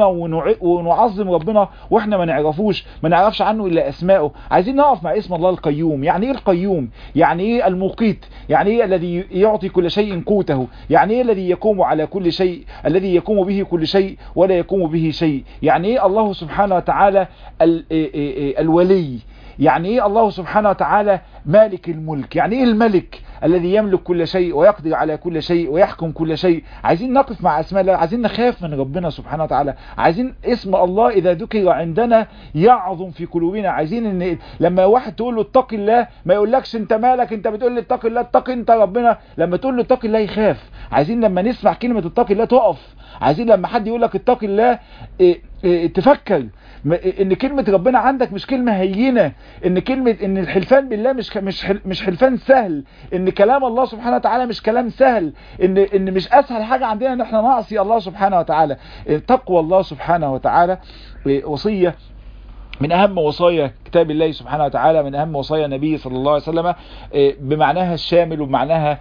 ونعظم ربنا واحنا ما نعرفوش ما نعرفش عنه الا اسماءه عايزين نقف مع اسم الله القيوم يعني ايه القيوم يعني ايه المقيت يعني ايه الذي يعطي كل شيء قوته يعني ايه الذي يقوم على كل شيء الذي يقوم به كل شيء ولا يقوم به شيء يعني ايه الله سبحانه وتعالى الولي يعني ايه الله سبحانه وتعالى مالك الملك يعني ايه الملك الذي يملك كل شيء ويقدر على كل شيء ويحكم كل شيء عايزين نقف مع اسماء الله عايزين نخاف من ربنا سبحانه وتعالى عايزين اسم الله اذا ذكر عندنا يعظم في قلوبنا عايزين ان لما واحد تقول له اتق الله ما يقولكش انت مالك انت بتقول لي اتق الله اتق انت ربنا لما تقول له اتق الله يخاف عايزين لما نسمع كلمة اتق الله تقف عايزين لما حد يقول لك اتق الله اه اه تفكر ان كلمة ربنا عندك مش كلمة هينة ان كلمة ان الحلفان بالله مش مش مش حلفان سهل ان كلام الله سبحانه وتعالى مش كلام سهل ان ان مش اسهل حاجة عندنا ان احنا نعصي الله سبحانه وتعالى تقوى الله سبحانه وتعالى وصية من أهم وصايا كتاب الله سبحانه وتعالى من أهم وصايا النبي صلى الله عليه وسلم بمعناها الشامل وبمعناها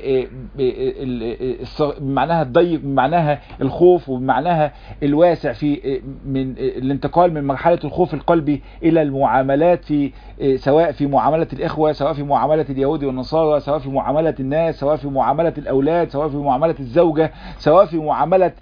بمعناها الضيق بمعناها الخوف وبمعناها الواسع في من الانتقال من مرحلة الخوف القلبي إلى المعاملات في سواء في معاملة الإخوة سواء في معاملة اليهود والنصارى سواء في معاملة الناس سواء في معاملة الأولاد سواء في معاملة الزوجة سواء في معاملة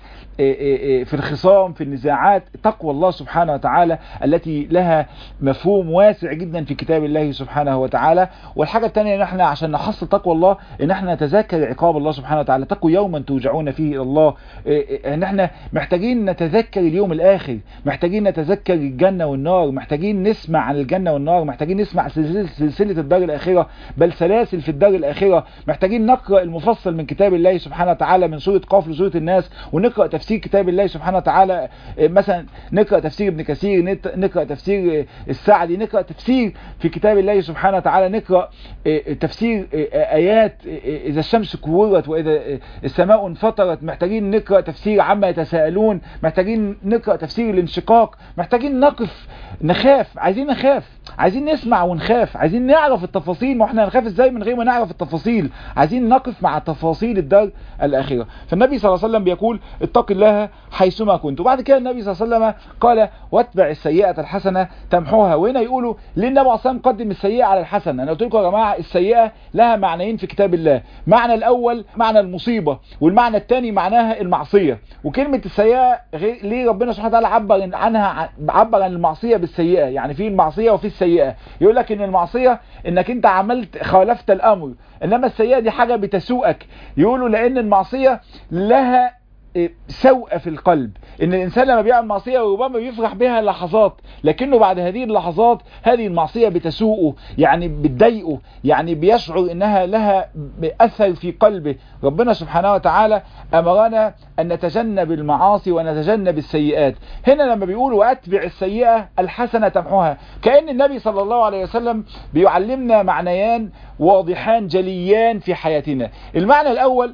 في الخصام في النزاعات تقوى الله سبحانه وتعالى التي لها مفهوم واسع جدا في كتاب الله سبحانه وتعالى والحاجة الثانية ان احنا عشان نحصل تقوى الله ان احنا نتذكر عقاب الله سبحانه وتعالى تقوا يوما توجعون فيه الى الله ان احنا محتاجين نتذكر اليوم الاخر محتاجين نتذكر الجنة والنار محتاجين نسمع عن الجنة والنار محتاجين نسمع سلسلة الدار الاخرة بل سلاسل في الدار الاخرة محتاجين نقرأ المفصل من كتاب الله سبحانه وتعالى من سورة قاف لسورة الناس ونقرأ تفسير كتاب الله سبحانه وتعالى مثلا نقرأ تفسير ابن كثير نقرأ تفسير السعدي نقرأ تفسير في كتاب الله سبحانه وتعالى نقرأ تفسير آيات إذا الشمس كورت وإذا السماء انفطرت محتاجين نقرأ تفسير عما يتساءلون محتاجين نقرأ تفسير الانشقاق محتاجين نقف نخاف عايزين نخاف عايزين نسمع ونخاف عايزين نعرف التفاصيل ما احنا هنخاف ازاي من غير ما نعرف التفاصيل عايزين نقف مع تفاصيل الدار الآخرة فالنبي صلى الله عليه وسلم بيقول اتق الله حيثما كنت وبعد كده النبي صلى الله عليه وسلم قال واتبع السيئة الحسنة تمحوها وهنا يقولوا ليه النبي صلى الله قدم السيئة على الحسنة انا قلت لكم يا جماعة السيئة لها معنيين في كتاب الله معنى الاول معنى المصيبة والمعنى الثاني معناها المعصية وكلمة السيئة غير ليه ربنا سبحانه وتعالى عبر عنها عبر عن المعصية بالسيئة يعني في المعصية وفي السيئة يقول لك ان المعصية انك انت عملت خالفت الامر انما السيئة دي حاجة بتسوءك يقولوا لان المعصية لها سوء في القلب ان الانسان لما بيعمل معصية ربما بيفرح بها لحظات لكنه بعد هذه اللحظات هذه المعصية بتسوءه يعني بتضايقه يعني بيشعر انها لها اثر في قلبه ربنا سبحانه وتعالى امرنا ان نتجنب المعاصي ونتجنب السيئات هنا لما بيقولوا واتبع السيئة الحسنة تمحوها كأن النبي صلى الله عليه وسلم بيعلمنا معنيان واضحان جليان في حياتنا المعنى الاول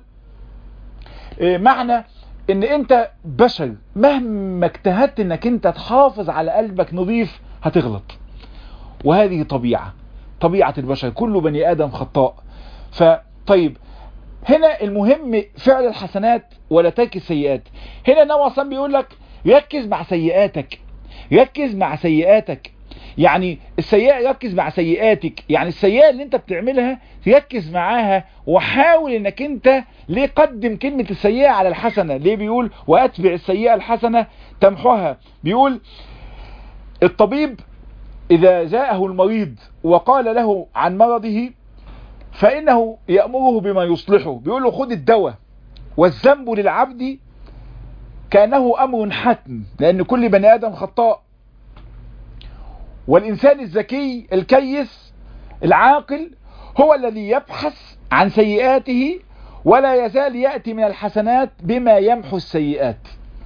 معنى ان انت بشر مهما اجتهدت انك انت تحافظ على قلبك نظيف هتغلط وهذه طبيعة طبيعة البشر كل بني ادم خطاء فطيب هنا المهم فعل الحسنات ولا ترك السيئات هنا النبي اصلا بيقول لك ركز مع سيئاتك ركز مع سيئاتك يعني السيئة ركز مع سيئاتك يعني السيئة اللي انت بتعملها ركز معاها وحاول انك انت ليه قدم كلمة السيئة على الحسنة ليه بيقول واتبع السيئة الحسنة تمحوها بيقول الطبيب اذا جاءه المريض وقال له عن مرضه فانه يأمره بما يصلحه بيقول له خد الدواء والذنب للعبد كأنه امر حتم لان كل بني ادم خطاء والإنسان الذكي الكيس العاقل هو الذي يبحث عن سيئاته ولا يزال يأتي من الحسنات بما يمحو السيئات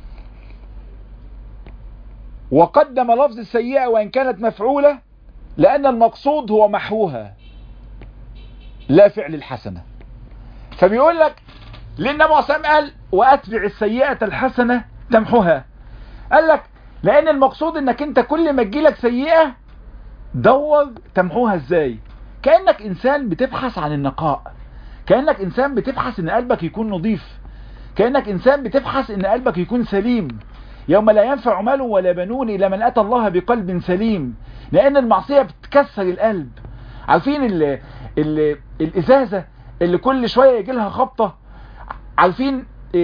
وقدم لفظ السيئة وإن كانت مفعولة لأن المقصود هو محوها لا فعل الحسنة فبيقول لك للنبي صلى قال وأتبع السيئة الحسنة تمحوها قال لك لان المقصود انك انت كل ما تجيلك سيئة دور تمحوها ازاي كأنك انسان بتبحث عن النقاء كأنك انسان بتبحث ان قلبك يكون نظيف كأنك انسان بتبحث ان قلبك يكون سليم يوم لا ينفع مال ولا بنون الا من اتى الله بقلب سليم لان المعصية بتكسر القلب عارفين ال ال الازازة اللي كل شوية يجي لها خبطة عارفين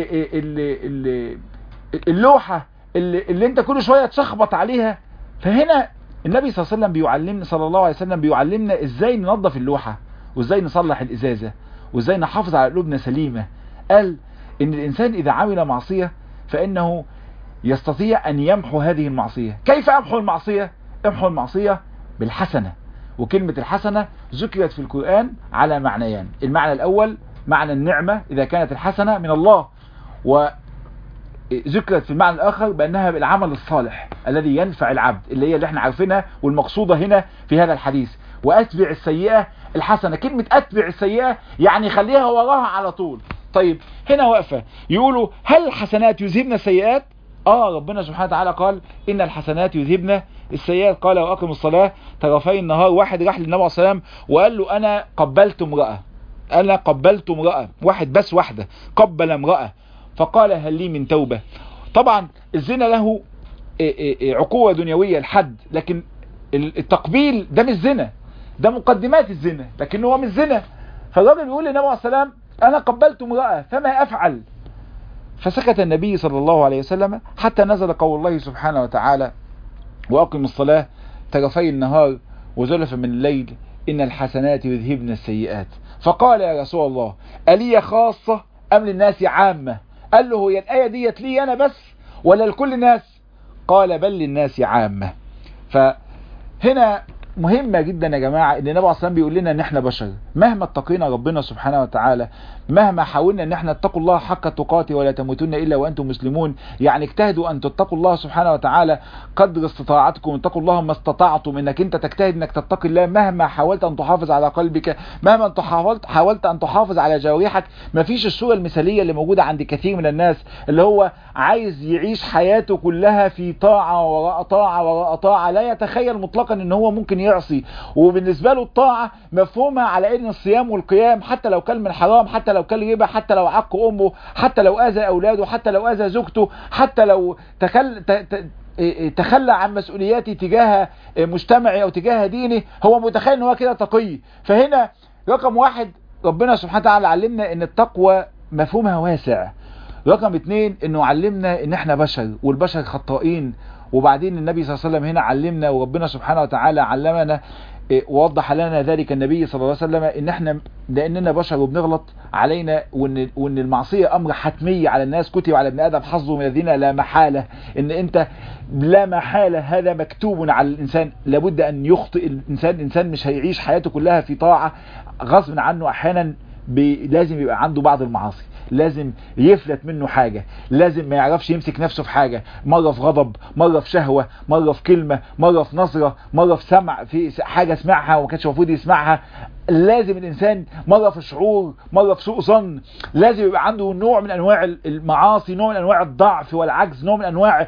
اللوحة اللي, اللي انت كل شوية تشخبط عليها فهنا النبي صلى الله عليه وسلم بيعلمنا صلى الله عليه وسلم بيعلمنا ازاي ننظف اللوحة وازاي نصلح الازازة وازاي نحافظ على قلوبنا سليمة قال ان الانسان اذا عمل معصية فانه يستطيع ان يمحو هذه المعصية كيف امحو المعصية امحو المعصية بالحسنة وكلمة الحسنة ذكرت في القرآن على معنيان المعنى الاول معنى النعمة اذا كانت الحسنة من الله وذكرت في المعنى الاخر بانها بالعمل الصالح الذي ينفع العبد اللي هي اللي احنا عارفينها والمقصودة هنا في هذا الحديث واتبع السيئة الحسنة كلمة اتبع السيئة يعني خليها وراها على طول طيب هنا واقفة يقولوا هل الحسنات يذهبن السيئات اه ربنا سبحانه وتعالى قال ان الحسنات يذهبن السيئات قال واقم الصلاة طرفي النهار واحد راح للنبي عليه السلام وقال له انا قبلت امرأة انا قبلت امرأة واحد بس واحدة قبل امرأة فقال هل لي من توبة طبعا الزنا له عقوبة دنيوية الحد لكن التقبيل ده مش زنا ده مقدمات الزنا لكن هو مش زنا فالراجل بيقول للنبي عليه السلام انا قبلت امرأة فما افعل فسكت النبي صلى الله عليه وسلم حتى نزل قول الله سبحانه وتعالى واقم الصلاة طرفي النهار وزلف من الليل ان الحسنات يذهبن السيئات فقال يا رسول الله ألي خاصة ام للناس عامة قال له هي الآية ديت لي انا بس ولا لكل الناس قال بل للناس عامة فهنا مهمة جدا يا جماعة ان النبي عليه الصلاة بيقول لنا ان احنا بشر مهما اتقينا ربنا سبحانه وتعالى مهما حاولنا ان احنا اتقوا الله حق تقاته ولا تموتن الا وانتم مسلمون يعني اجتهدوا ان تتقوا الله سبحانه وتعالى قدر استطاعتكم اتقوا الله ما استطعتم انك انت تجتهد انك تتقي الله مهما حاولت ان تحافظ على قلبك مهما انت حاولت حاولت ان تحافظ على جوارحك مفيش الصورة المثالية اللي موجودة عند كثير من الناس اللي هو عايز يعيش حياته كلها في طاعة وراء طاعة وراء طاعة لا يتخيل مطلقا ان هو ممكن يعصي وبالنسبة له الطاعة مفهومها على ان الصيام والقيام حتى لو كان من حرام حتى لو كان ربا حتى لو عق امه حتى لو اذى اولاده حتى لو اذى زوجته حتى لو تخل... ت... ت... تخلى عن مسؤولياتي تجاه مجتمعي او تجاه ديني هو متخيل ان هو كده تقي فهنا رقم واحد ربنا سبحانه وتعالى علمنا ان التقوى مفهومها واسع رقم اتنين انه علمنا ان احنا بشر والبشر خطائين وبعدين النبي صلى الله عليه وسلم هنا علمنا وربنا سبحانه وتعالى علمنا ووضح لنا ذلك النبي صلى الله عليه وسلم ان احنا لاننا بشر وبنغلط علينا وان, وإن المعصية امر حتمي على الناس كتب على ابن ادم حظه من الذين لا محالة ان انت لا محالة هذا مكتوب على الانسان لابد ان يخطئ الانسان الانسان مش هيعيش حياته كلها في طاعة غصب عنه احيانا لازم يبقى عنده بعض المعاصي لازم يفلت منه حاجة لازم ما يعرفش يمسك نفسه في حاجة مرة في غضب مرة في شهوة مرة في كلمة مرة في نظرة مرة في سمع في حاجة سمعها وما كانش المفروض يسمعها لازم الانسان مرة في شعور مرة في سوء ظن لازم يبقى عنده نوع من انواع المعاصي نوع من انواع الضعف والعجز نوع من انواع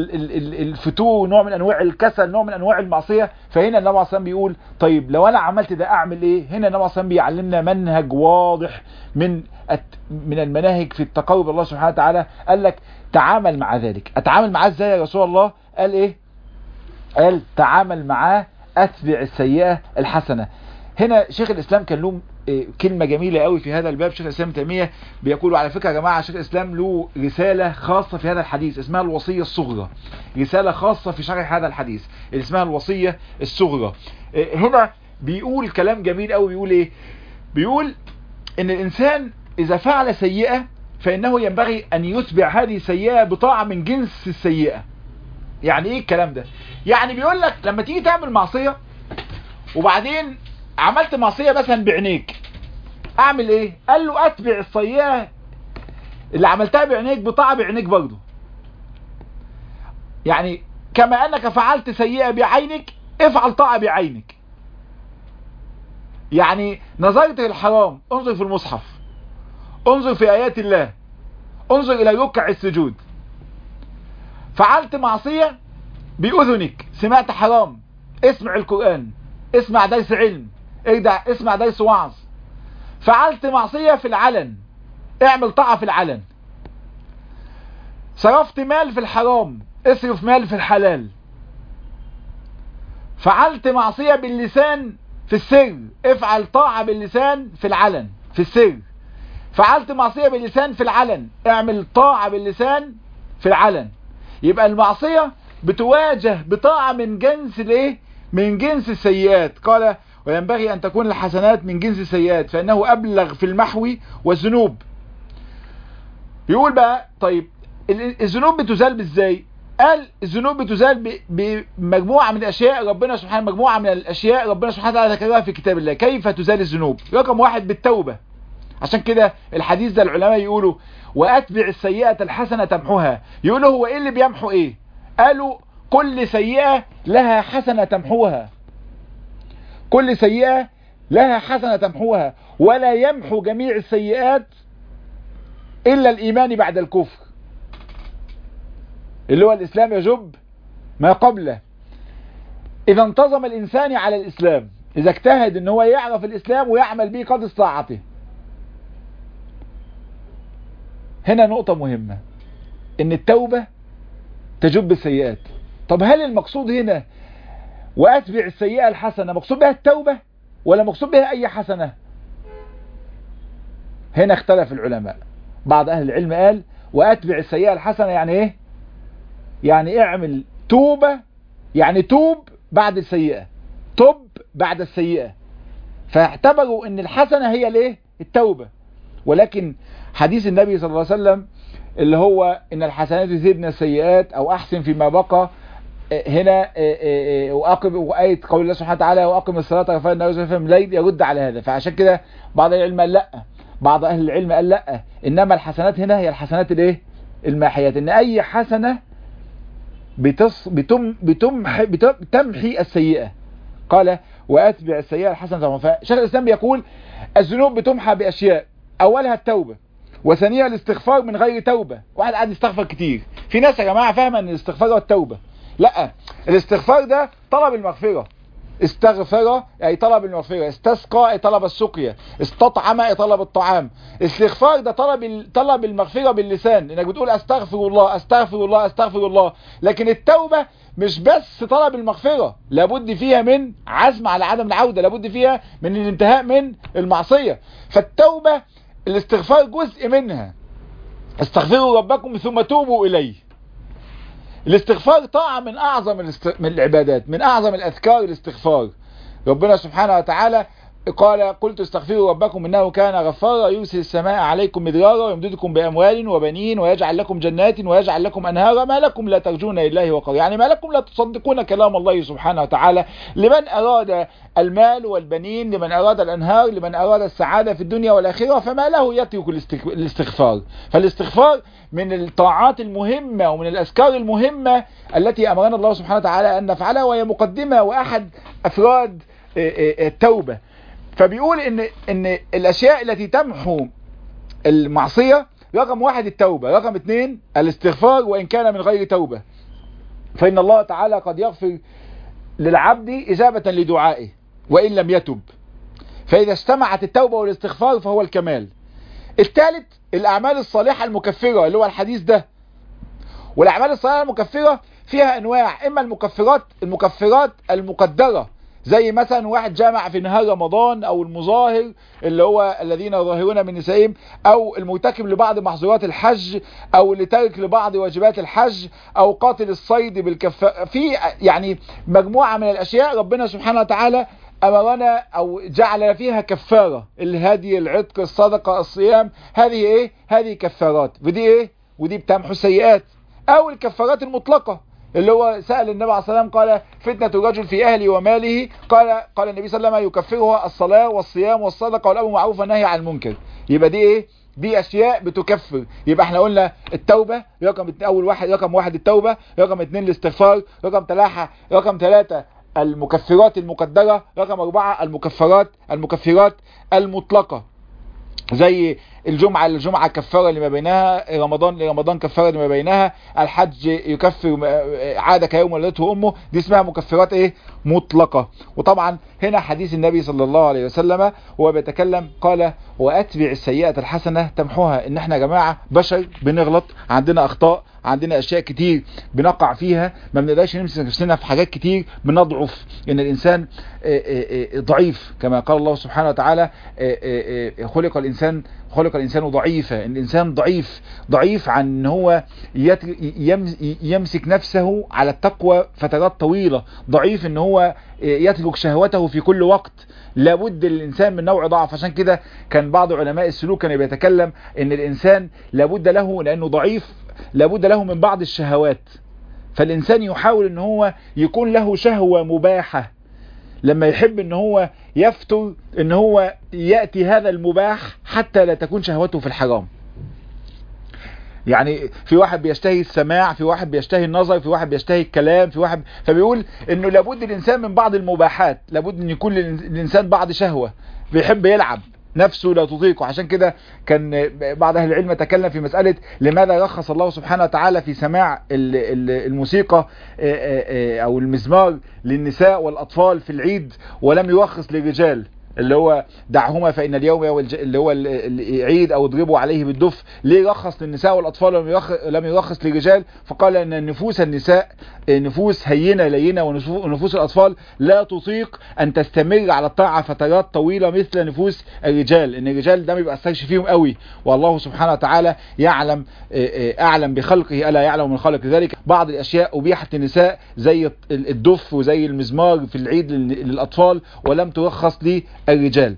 الفتور نوع من انواع الكسل نوع من انواع المعصية فهنا النبي عليه الصلاه بيقول طيب لو انا عملت ده اعمل ايه هنا النبي عليه الصلاه بيعلمنا منهج واضح من من المناهج في التقرب الله سبحانه وتعالى قال لك تعامل مع ذلك اتعامل معاه ازاي يا رسول الله قال ايه قال تعامل معاه اتبع السيئة الحسنة هنا شيخ الاسلام كان له كلمة جميلة قوي في هذا الباب شيخ الاسلام تيمية بيقولوا على فكرة يا جماعة شيخ الاسلام له رسالة خاصة في هذا الحديث اسمها الوصية الصغرى رسالة خاصة في شرح هذا الحديث اللي اسمها الوصية الصغرى هنا بيقول كلام جميل قوي بيقول ايه بيقول ان الانسان اذا فعل سيئة فانه ينبغي ان يتبع هذه السيئة بطاعة من جنس السيئة يعني ايه الكلام ده يعني بيقول لك لما تيجي تعمل معصية وبعدين عملت معصية مثلا بعينيك اعمل ايه قال له اتبع السيئة اللي عملتها بعينيك بطاعة بعينيك برضه يعني كما انك فعلت سيئة بعينك افعل طاعة بعينك يعني نظرت الحرام انظر في المصحف انظر في ايات الله انظر الى ركع السجود فعلت معصية باذنك سمعت حرام اسمع القرآن اسمع درس علم ارجع اسمع درس وعظ فعلت معصية في العلن اعمل طاعة في العلن صرفت مال في الحرام اصرف مال في الحلال فعلت معصية باللسان في السر افعل طاعة باللسان في العلن في السر فعلت معصية باللسان في العلن اعمل طاعة باللسان في العلن يبقى المعصية بتواجه بطاعة من جنس الايه من جنس السيئات قال وينبغي أن تكون الحسنات من جنس السيئات فإنه أبلغ في المحو والذنوب بيقول بقى طيب الذنوب بتزال ازاي قال الذنوب بتزال بمجموعة من الأشياء ربنا سبحانه مجموعة من الأشياء ربنا سبحانه وتعالى ذكرها في كتاب الله كيف تزال الذنوب رقم واحد بالتوبة عشان كده الحديث ده العلماء يقولوا وأتبع السيئة الحسنة تمحوها يقولوا هو إيه اللي بيمحو إيه قالوا كل سيئة لها حسنة تمحوها كل سيئة لها حسنة تمحوها ولا يمحو جميع السيئات إلا الإيمان بعد الكفر اللي هو الإسلام يجب ما قبله إذا انتظم الإنسان على الإسلام إذا اجتهد ان هو يعرف الإسلام ويعمل به قدر استطاعته هنا نقطة مهمة ان التوبة تجب السيئات طب هل المقصود هنا وأتبع السيئة الحسنة مقصود بها التوبة ولا مقصود بها أي حسنة هنا اختلف العلماء بعض أهل العلم قال وأتبع السيئة الحسنة يعني إيه يعني اعمل توبة يعني توب بعد السيئة توب بعد السيئة فاعتبروا ان الحسنة هي الايه التوبة ولكن حديث النبي صلى الله عليه وسلم اللي هو ان الحسنات يذهبن السيئات او احسن فيما بقى هنا واقم وآية قول الله سبحانه وتعالى واقم الصلاة رفع النبي صلى الله عليه وسلم الليل يرد على هذا فعشان كده بعض العلم قال لا بعض اهل العلم قال لا انما الحسنات هنا هي الحسنات الايه الماحيات ان اي حسنة بتص... بتم... بتمحي... بتمحي السيئة قال واتبع السيئة الحسنة فشيخ الاسلام بيقول الذنوب بتمحى باشياء اولها التوبة وثانيها الاستغفار من غير توبة واحد قاعد يستغفر كتير في ناس يا جماعة فاهمة ان الاستغفار هو التوبة لا الاستغفار ده طلب المغفرة استغفر اي طلب المغفرة استسقى اي طلب السقيا استطعم اي طلب الطعام استغفار ده طلب طلب المغفرة باللسان انك بتقول استغفر الله استغفر الله استغفر الله لكن التوبة مش بس طلب المغفرة لابد فيها من عزم على عدم العودة لابد فيها من الانتهاء من المعصية فالتوبة الاستغفار جزء منها استغفروا ربكم ثم توبوا اليه الاستغفار طاعة من اعظم الاست... من العبادات من اعظم الاذكار الاستغفار ربنا سبحانه وتعالى قال قلت استغفروا ربكم انه كان غفارا يرسل السماء عليكم مدرارا ويمددكم باموال وبنين ويجعل لكم جنات ويجعل لكم انهارا ما لكم لا ترجون لله وقرا يعني ما لكم لا تصدقون كلام الله سبحانه وتعالى لمن اراد المال والبنين لمن اراد الانهار لمن اراد السعادة في الدنيا والاخرة فما له يترك الاستغفار فالاستغفار من الطاعات المهمة ومن الاذكار المهمة التي امرنا الله سبحانه وتعالى ان نفعلها وهي مقدمة واحد افراد التوبة فبيقول ان ان الاشياء التي تمحو المعصية رقم واحد التوبة رقم اثنين الاستغفار وان كان من غير توبة فان الله تعالى قد يغفر للعبد اجابة لدعائه وان لم يتب فاذا اجتمعت التوبة والاستغفار فهو الكمال الثالث الاعمال الصالحة المكفرة اللي هو الحديث ده والاعمال الصالحة المكفرة فيها انواع اما المكفرات المكفرات المقدرة زي مثلا واحد جامع في نهار رمضان او المظاهر اللي هو الذين يظاهرون من نسائهم او المرتكب لبعض محظورات الحج او اللي تارك لبعض واجبات الحج او قاتل الصيد بالكفاء في يعني مجموعة من الاشياء ربنا سبحانه وتعالى امرنا او جعل فيها كفارة الهدي العتق الصدقة الصيام هذه ايه هذه كفارات ودي ايه ودي بتمحو السيئات او الكفارات المطلقة اللي هو سأل النبي عليه الصلاة والسلام قال فتنة الرجل في أهله وماله قال قال النبي صلى الله عليه وسلم يكفرها الصلاة والصيام والصدقة والأمر معروف والنهي عن المنكر يبقى دي ايه دي اشياء بتكفر يبقى احنا قلنا التوبة رقم اول واحد رقم واحد التوبة رقم اثنين الاستغفار رقم ثلاثة رقم ثلاثة المكفرات المقدرة رقم اربعة المكفرات المكفرات المطلقة زي الجمعة الجمعة كفارة لما بينها رمضان لرمضان كفارة لما بينها الحج يكفر عادة كيوم ولدته أمه دي اسمها مكفرات ايه مطلقة وطبعا هنا حديث النبي صلى الله عليه وسلم وهو بيتكلم قال وأتبع السيئة الحسنة تمحوها ان احنا يا جماعة بشر بنغلط عندنا اخطاء عندنا اشياء كتير بنقع فيها ما بنقدرش نمسك نفسنا في حاجات كتير بنضعف ان الانسان ضعيف كما قال الله سبحانه وتعالى خلق الانسان خلق الانسان ضعيفا الانسان ضعيف ضعيف عن ان هو يت... يم... يمسك نفسه على التقوى فترات طويلة ضعيف ان هو يترك شهوته في كل وقت لابد الانسان من نوع ضعف عشان كده كان بعض علماء السلوك كان بيتكلم ان الانسان لابد له لانه ضعيف لابد له من بعض الشهوات فالانسان يحاول ان هو يكون له شهوة مباحة لما يحب ان هو يفتر ان هو يأتي هذا المباح حتى لا تكون شهوته في الحرام يعني في واحد بيشتهي السماع في واحد بيشتهي النظر في واحد بيشتهي الكلام في واحد فبيقول انه لابد الانسان من بعض المباحات لابد ان يكون الانسان بعض شهوة بيحب يلعب نفسه لا تطيقه عشان كده كان بعض اهل العلم تكلم في مسألة لماذا رخص الله سبحانه وتعالى في سماع الموسيقى او المزمار للنساء والاطفال في العيد ولم يرخص للرجال اللي هو دعهما فإن اليوم اللي هو العيد أو اضربوا عليه بالدف ليه رخص للنساء والأطفال لم يرخص للرجال فقال أن نفوس النساء نفوس هينة لينة ونفوس الأطفال لا تطيق أن تستمر على الطاعة فترات طويلة مثل نفوس الرجال إن الرجال ده ما بيأثرش فيهم قوي والله سبحانه وتعالى يعلم أعلم بخلقه ألا يعلم من خلق ذلك بعض الأشياء أبيحت النساء زي الدف وزي المزمار في العيد للأطفال ولم ترخص لي الرجال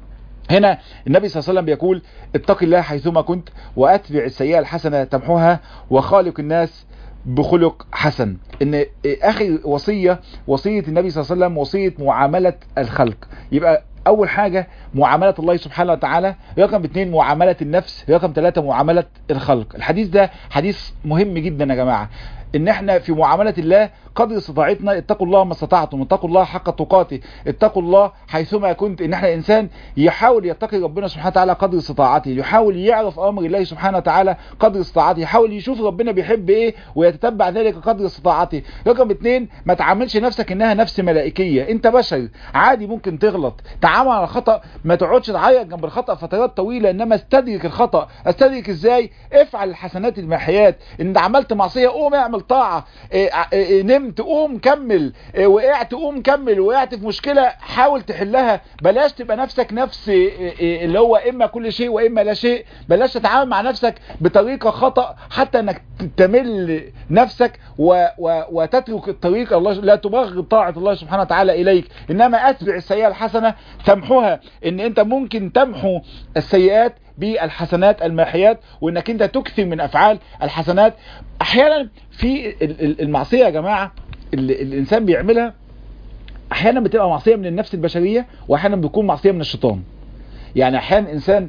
هنا النبي صلى الله عليه وسلم بيقول اتق الله حيثما كنت واتبع السيئة الحسنة تمحوها وخالق الناس بخلق حسن ان اخر وصية وصية النبي صلى الله عليه وسلم وصية معاملة الخلق يبقى اول حاجة معاملة الله سبحانه وتعالى رقم اثنين معاملة النفس رقم ثلاثة معاملة الخلق الحديث ده حديث مهم جدا يا جماعة ان احنا في معاملة الله قدر استطاعتنا اتقوا الله ما استطعتم اتقوا الله حق تقاته اتقوا الله حيثما كنت ان احنا انسان يحاول يتقي ربنا سبحانه وتعالى قدر استطاعته يحاول يعرف امر الله سبحانه وتعالى قدر استطاعته يحاول يشوف ربنا بيحب ايه ويتتبع ذلك قدر استطاعته رقم اتنين ما تعاملش نفسك انها نفس ملائكية انت بشر عادي ممكن تغلط تعامل على الخطأ ما تقعدش تعيط جنب الخطأ فترات طويلة انما استدرك الخطأ استدرك ازاي افعل الحسنات المحيات ان عملت معصية قوم اعمل طاعة إيه إيه نمت قوم كمل إيه وقعت قوم كمل وقعت في مشكلة حاول تحلها بلاش تبقى نفسك نفس اللي هو اما كل شيء واما لا شيء بلاش تتعامل مع نفسك بطريقة خطأ حتى انك تمل نفسك و و وتترك الطريق الله لا تبغض طاعة الله سبحانه وتعالى اليك انما اتبع السيئة الحسنة تمحوها ان انت ممكن تمحو السيئات بالحسنات الماحيات وانك انت تكثر من افعال الحسنات احيانا في المعصية يا جماعة اللي الانسان بيعملها احيانا بتبقى معصية من النفس البشرية واحيانا بتكون معصية من الشيطان يعني احيانا انسان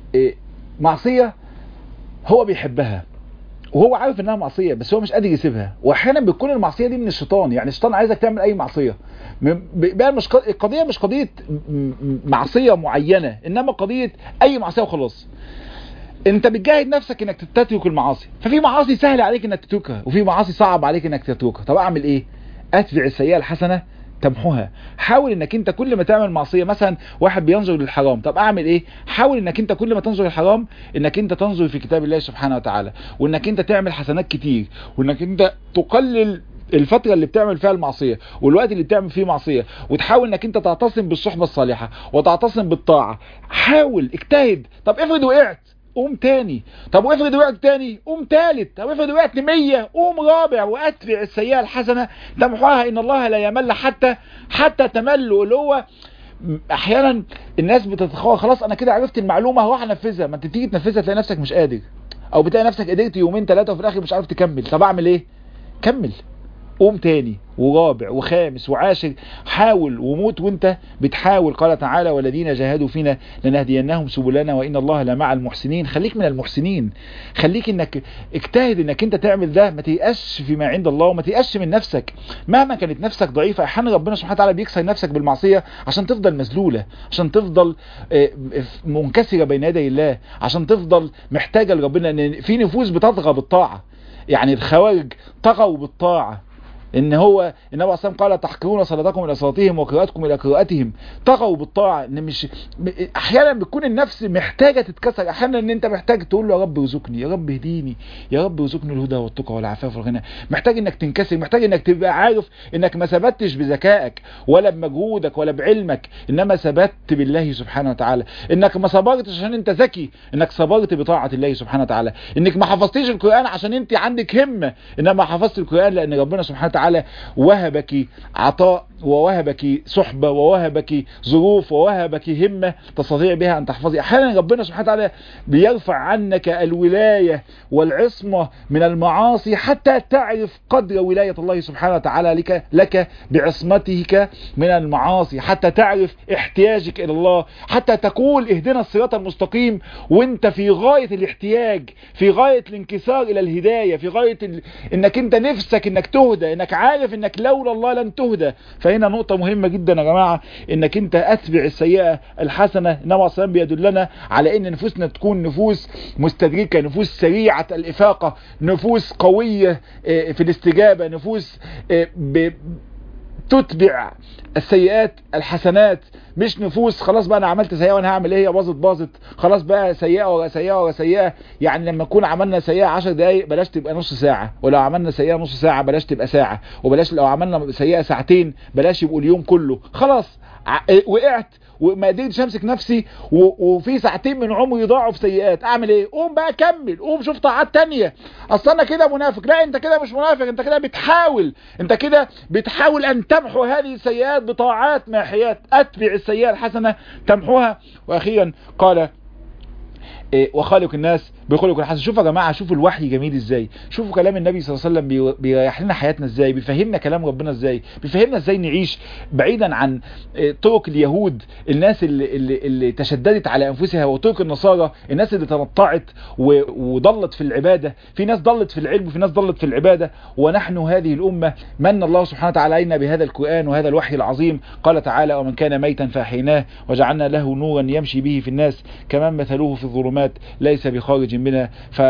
معصية هو بيحبها وهو عارف انها معصية بس هو مش قادر يسيبها واحيانا بتكون المعصية دي من الشيطان يعني الشيطان عايزك تعمل اي معصية بقى مش القضية مش قضية معصية معينة انما قضية اي معصية وخلاص انت بتجاهد نفسك انك تترك المعاصي ففي معاصي سهل عليك انك تتركها وفي معاصي صعب عليك انك تتركها طب اعمل ايه اتبع السيئة الحسنة تمحوها حاول انك انت كل ما تعمل معصية مثلا واحد بينظر للحرام طب اعمل ايه حاول انك انت كل ما تنظر للحرام انك انت تنظر في كتاب الله سبحانه وتعالى وانك انت تعمل حسنات كتير وانك انت تقلل الفترة اللي بتعمل فيها المعصية والوقت اللي بتعمل فيه معصية وتحاول انك انت تعتصم بالصحبة الصالحة وتعتصم بالطاعة حاول اجتهد طب افرض وقعت قوم تاني طب وافرض وقعت تاني قوم تالت طب افرض وقعت مية قوم رابع واتبع السيئة الحسنة تمحوها ان الله لا يمل حتى حتى تملوا اللي هو احيانا الناس بتتخوى خلاص انا كده عرفت المعلومة هروح انفذها ما انت تيجي تنفذها تلاقي نفسك مش قادر او بتلاقي نفسك قدرت يومين ثلاثة وفي الاخر مش عارف تكمل طب اعمل ايه كمل قوم تاني ورابع وخامس وعاشر حاول وموت وانت بتحاول قال تعالى والذين جاهدوا فينا لنهدينهم سبلنا وان الله لمع المحسنين خليك من المحسنين خليك انك اجتهد انك انت تعمل ده ما تيأسش فيما عند الله وما تيأسش من نفسك مهما كانت نفسك ضعيفة احيانا ربنا سبحانه وتعالى بيكسر نفسك بالمعصية عشان تفضل مذلولة عشان تفضل منكسرة بين يدي الله عشان تفضل محتاجة لربنا ان في نفوس بتطغى بالطاعة يعني الخوارج طغوا بالطاعة ان هو النبي عليه الصلاه والسلام قال تحقرون صلاتكم الى صلاتهم وقراءتكم الى قراءتهم طغوا بالطاعه ان مش م- احيانا بتكون النفس محتاجه تتكسر احيانا ان انت محتاج تقول له يا رب ارزقني يا رب اهديني يا رب ارزقني الهدى والتقى والعفاف والغنى محتاج انك تنكسر محتاج انك تبقى عارف انك ما ثبتش بذكائك ولا بمجهودك ولا بعلمك انما ثبت بالله سبحانه وتعالى انك ما صبرتش عشان انت ذكي انك صبرت بطاعه الله سبحانه وتعالى انك ما حفظتيش القران عشان انت عندك همه انما حفظت القران لان ربنا سبحانه وتعالى وهبك عطاء ووهبك صحبة ووهبك ظروف ووهبك همة تستطيع بها أن تحفظي أحيانا ربنا سبحانه وتعالى بيرفع عنك الولاية والعصمة من المعاصي حتى تعرف قدر ولاية الله سبحانه وتعالى لك, لك بعصمتك من المعاصي حتى تعرف احتياجك إلى الله حتى تقول اهدنا الصراط المستقيم وانت في غاية الاحتياج في غاية الانكسار إلى الهداية في غاية ال... انك انت نفسك انك تهدى انك عارف انك لولا الله لن تهدى فهنا نقطة مهمة جدا يا جماعة انك انت اتبع السيئة الحسنة النبي عليه الصلاة بيدلنا على ان نفوسنا تكون نفوس مستدركة نفوس سريعة الافاقة نفوس قوية اه، في الاستجابة نفوس اه، ب- تتبع السيئات الحسنات مش نفوس خلاص بقى انا عملت سيئه وانا هعمل ايه هي باظت باظت خلاص بقى سيئه ورا سيئه ورا سيئه يعني لما نكون عملنا سيئه 10 دقائق بلاش تبقى نص ساعه ولو عملنا سيئه نص ساعه بلاش تبقى ساعه وبلاش لو عملنا سيئه ساعتين بلاش يبقوا اليوم كله خلاص ع- وقعت وما قدرتش امسك نفسي و- وفي ساعتين من عمري ضاعوا في سيئات اعمل ايه قوم بقى كمل قوم شوف طاعات تانية اصل انا كده منافق لا انت كده مش منافق انت كده بتحاول انت كده بتحاول ان تمحو هذه السيئات بطاعات ماحيات اتبع السيئه الحسنه تمحوها واخيرا قال إيه، وخالق الناس بخلق الحسن شوفوا يا جماعه شوفوا الوحي جميل ازاي شوفوا كلام النبي صلى الله عليه وسلم بي- بيريح لنا حياتنا ازاي بيفهمنا كلام ربنا ازاي بيفهمنا ازاي نعيش بعيدا عن إيه، طرق اليهود الناس اللي, اللي, اللي تشددت على انفسها وطرق النصارى الناس اللي تنطعت و- وضلت في العباده في ناس ضلت في العلم وفي ناس ضلت في العباده ونحن هذه الامه من الله سبحانه وتعالى علينا بهذا القران وهذا الوحي العظيم قال تعالى ومن كان ميتا فاحيناه وجعلنا له نورا يمشي به في الناس كمان مثله في الظلمات ليس بخارج منها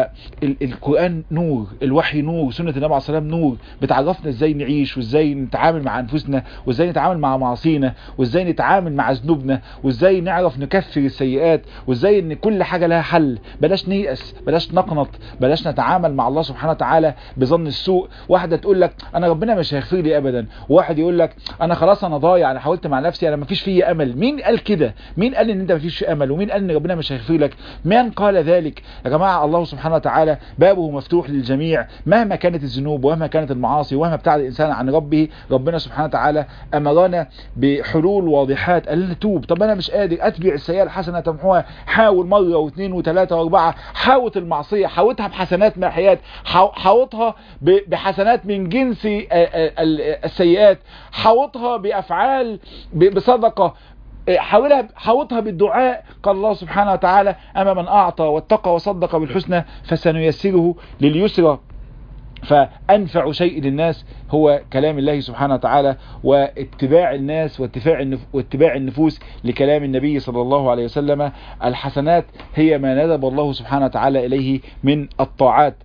فالقرآن نور الوحي نور سنة النبي عليه الصلاة والسلام نور بتعرفنا ازاي نعيش وازاي نتعامل مع انفسنا وازاي نتعامل مع معاصينا وازاي نتعامل مع ذنوبنا وازاي نعرف نكفر السيئات وازاي ان كل حاجة لها حل بلاش نيأس بلاش نقنط بلاش نتعامل مع الله سبحانه وتعالى بظن السوء واحدة تقول لك انا ربنا مش هيغفر لي ابدا واحد يقول لك انا خلاص انا ضايع انا حاولت مع نفسي انا مفيش فيا امل مين قال كده مين قال ان انت مفيش امل ومين قال ان ربنا مش هيغفر لك من قال ذلك يا جماعة الله سبحانه وتعالى بابه مفتوح للجميع مهما كانت الذنوب ومهما كانت المعاصي ومهما ابتعد الانسان عن ربه ربنا سبحانه وتعالى امرنا بحلول واضحات قال لنا توب طب انا مش قادر اتبع السيئه الحسنه تمحوها حاول مره واثنين وثلاثه واربعه حاوت المعصيه حاوتها بحسنات ماحيات حاو- حاوتها ب- بحسنات من جنس آه، آه، ال- السيئات حاوتها بافعال ب- بصدقه حاولها حاوطها بالدعاء قال الله سبحانه وتعالى أما من أعطى واتقى وصدق بالحسنى فسنيسره لليسرى فأنفع شيء للناس هو كلام الله سبحانه وتعالى واتباع الناس واتباع النف- واتباع النفوس لكلام النبي صلى الله عليه وسلم الحسنات هي ما ندب الله سبحانه وتعالى إليه من الطاعات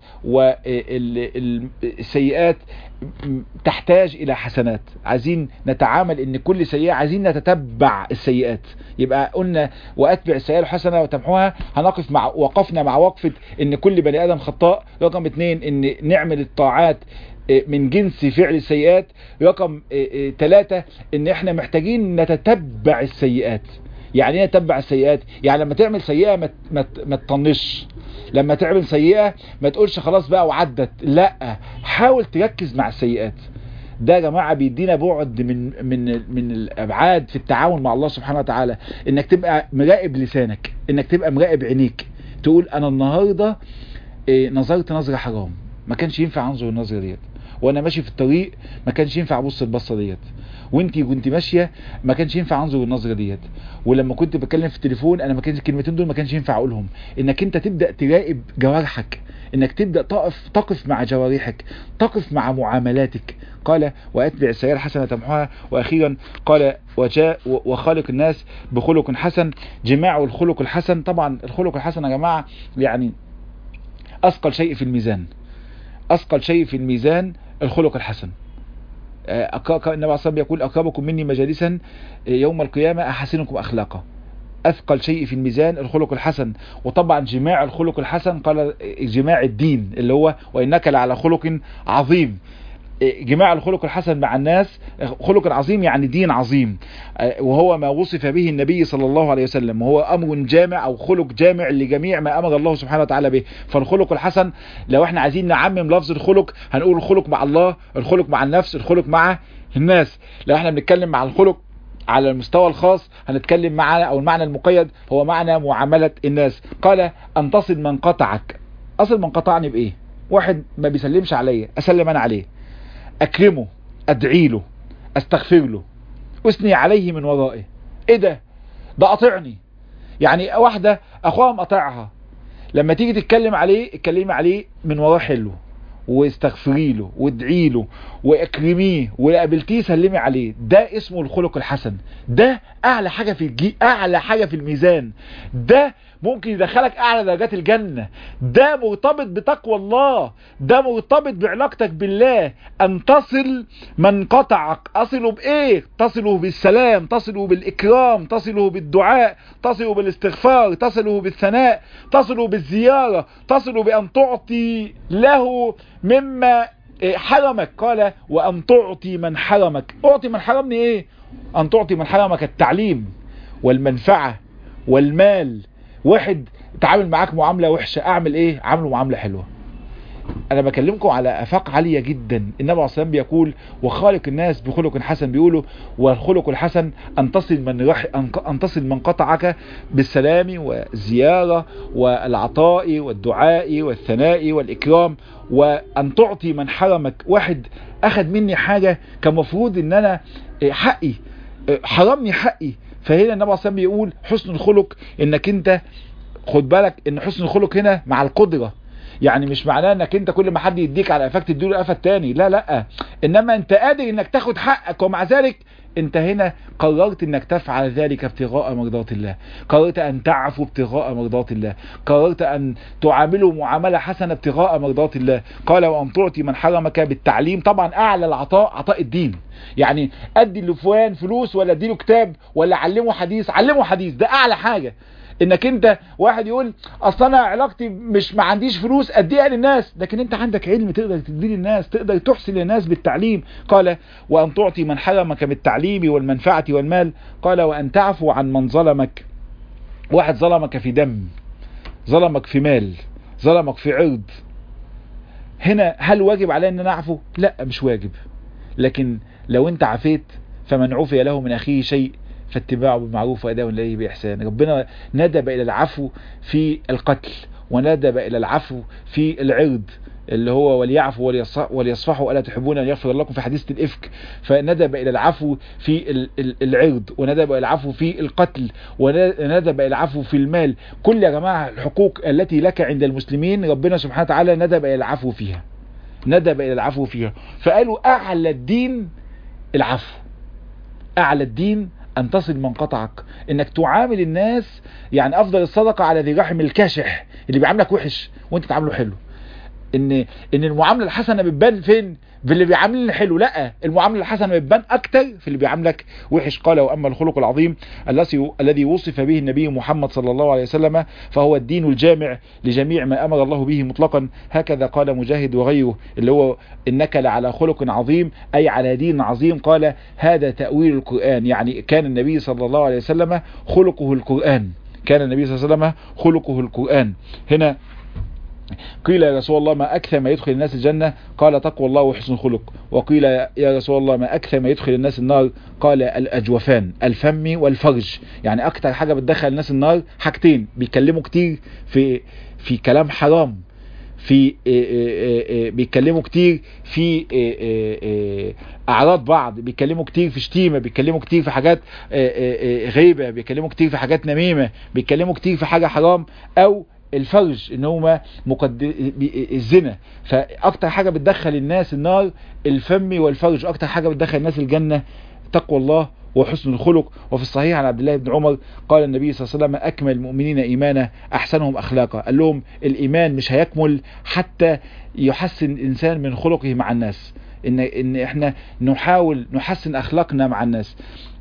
والسيئات تحتاج إلى حسنات عايزين نتعامل إن كل سيئة عايزين نتتبع السيئات يبقى قلنا وأتبع السيئة الحسنة وتمحوها هنقف مع وقفنا مع وقفة إن كل بني آدم خطاء رقم اتنين إن نعمل الطاعات من جنس فعل السيئات رقم ثلاثة ان احنا محتاجين نتتبع السيئات يعني ايه نتبع السيئات يعني لما تعمل سيئة ما ما ما تطنش لما تعمل سيئة ما تقولش خلاص بقى وعدت لا حاول تركز مع السيئات ده يا جماعه بيدينا بعد من من من الابعاد في التعامل مع الله سبحانه وتعالى انك تبقى مراقب لسانك انك تبقى مراقب عينيك تقول انا النهارده إيه، نظرت نظره حرام ما كانش ينفع انظر النظره ديت وانا ماشي في الطريق ما كانش ينفع ابص البصه ديت وانتي كنت ماشيه ما كانش ينفع انظر النظره ديت ولما كنت بتكلم في التليفون انا ما كانش الكلمتين دول ما كانش ينفع اقولهم انك انت تبدا تراقب جوارحك انك تبدا تقف تقف مع جوارحك تقف مع معاملاتك قال واتبع السيئه الحسنه تمحوها واخيرا قال وجاء وخالق الناس بخلق حسن جماع الخلق الحسن طبعا الخلق الحسن يا جماعه يعني اثقل شيء في الميزان اثقل شيء في الميزان الخلق الحسن النبي عليه الصلاة والسلام يقول أقربكم مني مجالسا يوم القيامة أحسنكم أخلاقا أثقل شيء في الميزان الخلق الحسن وطبعا جماع الخلق الحسن قال جماع الدين اللي هو وإنك لعلى خلق عظيم جماع الخلق الحسن مع الناس خلق عظيم يعني دين عظيم وهو ما وصف به النبي صلى الله عليه وسلم وهو أمر جامع أو خلق جامع لجميع ما أمر الله سبحانه وتعالى به فالخلق الحسن لو احنا عايزين نعمم لفظ الخلق هنقول الخلق مع الله الخلق مع النفس الخلق مع الناس لو احنا بنتكلم مع الخلق على المستوى الخاص هنتكلم معنا او المعنى المقيد هو معنى معاملة الناس قال ان تصل من قطعك اصل من قطعني بايه واحد ما بيسلمش عليا اسلم انا عليه اكرمه ادعي له استغفر له اثني عليه من ورائه ايه ده ده قاطعني يعني واحدة اخوها مقاطعها لما تيجي تتكلم عليه اتكلمي عليه من وراه حلو واستغفري له وادعي له واكرميه وقابلتيه سلمي عليه ده اسمه الخلق الحسن ده اعلى حاجة في الجي اعلى حاجة في الميزان ده ممكن يدخلك اعلى درجات الجنة ده مرتبط بتقوى الله ده مرتبط بعلاقتك بالله ان تصل من قطعك اصله بايه تصله بالسلام تصله بالاكرام تصله بالدعاء تصله بالاستغفار تصله بالثناء تصله بالزيارة تصله بان تعطي له مما حرمك قال وان تعطي من حرمك اعطي من حرمني ايه ان تعطي من حرمك التعليم والمنفعة والمال واحد تعامل معاك معاملة وحشة اعمل ايه عامله معاملة حلوة انا بكلمكم على افاق عالية جدا النبي عليه الصلاة بيقول وخالق الناس بخلق حسن بيقولوا والخلق الحسن ان تصل من رح ان تصل من قطعك بالسلام والزيارة والعطاء والدعاء والثناء والاكرام وان تعطي من حرمك واحد اخذ مني حاجة كان مفروض ان انا حقي حرمني حقي فهنا النبي عليه الصلاة والسلام بيقول حسن الخلق انك انت خد بالك ان حسن الخلق هنا مع القدرة يعني مش معناه انك انت كل ما حد يديك على قفاك تديله قفا التاني لا لا انما انت قادر انك تاخد حقك ومع ذلك انت هنا قررت انك تفعل ذلك ابتغاء مرضات الله قررت ان تعفو ابتغاء مرضات الله قررت ان تعامله معاملة حسنة ابتغاء مرضات الله قال وان تعطي من حرمك بالتعليم طبعا اعلى العطاء عطاء الدين يعني ادي لفلان فلوس ولا اديله كتاب ولا علمه حديث علمه حديث ده اعلى حاجة انك انت واحد يقول اصل انا علاقتي مش ما عنديش فلوس اديها للناس لكن انت عندك علم تقدر تديه للناس تقدر تحسن للناس بالتعليم قال وان تعطي من حرمك بالتعليم والمنفعة والمال قال وان تعفو عن من ظلمك واحد ظلمك في دم ظلمك في مال ظلمك في عرض هنا هل واجب علي ان انا اعفو لا مش واجب لكن لو انت عفيت فمن عفي له من اخيه شيء فاتباعه بالمعروف واداء اليه باحسان ربنا ندب الى العفو في القتل وندب الى العفو في العرض اللي هو وليعفوا وليصفحوا ألا تحبون أن يغفر لكم في حديثة الإفك فندب إلى العفو في العرض وندب إلى العفو في القتل وندب إلى العفو في المال كل يا جماعة الحقوق التي لك عند المسلمين ربنا سبحانه وتعالى ندب إلى العفو فيها ندب إلى العفو فيها فقالوا أعلى الدين العفو أعلى الدين أن تصل من قطعك إنك تعامل الناس يعني أفضل الصدقة على ذي رحم الكاشح اللي بيعاملك وحش وانت تعامله حلو ان ان المعامله الحسنه بتبان فين في اللي بيعاملني حلو لا المعامله الحسنه بتبان اكتر في اللي بيعاملك وحش قال واما الخلق العظيم الذي الذي وصف به النبي محمد صلى الله عليه وسلم فهو الدين الجامع لجميع ما امر الله به مطلقا هكذا قال مجاهد وغيره اللي هو انك لعلى خلق عظيم اي على دين عظيم قال هذا تاويل القران يعني كان النبي صلى الله عليه وسلم خلقه القران كان النبي صلى الله عليه وسلم خلقه القران هنا قيل يا رسول الله ما أكثر ما يدخل الناس الجنة قال تقوى الله وحسن الخلق وقيل يا رسول الله ما أكثر ما يدخل الناس النار قال الأجوفان الفم والفرج يعني أكثر حاجة بتدخل الناس النار حاجتين بيتكلموا كتير في في كلام حرام في بيتكلموا كتير في اعراض بعض بيتكلموا كتير في شتيمة بيتكلموا كتير في حاجات غيبة بيتكلموا كتير في حاجات نميمة بيتكلموا كتير في حاجة حرام او الفرج ان هما مقد... الزنا فاكتر حاجة بتدخل الناس النار الفم والفرج اكتر حاجة بتدخل الناس الجنة تقوى الله وحسن الخلق وفي الصحيح عن عبد الله بن عمر قال النبي صلى الله عليه وسلم أكمل المؤمنين إيمانا أحسنهم أخلاقا قال لهم الإيمان مش هيكمل حتى يحسن الإنسان من خلقه مع الناس ان ان احنا نحاول نحسن اخلاقنا مع الناس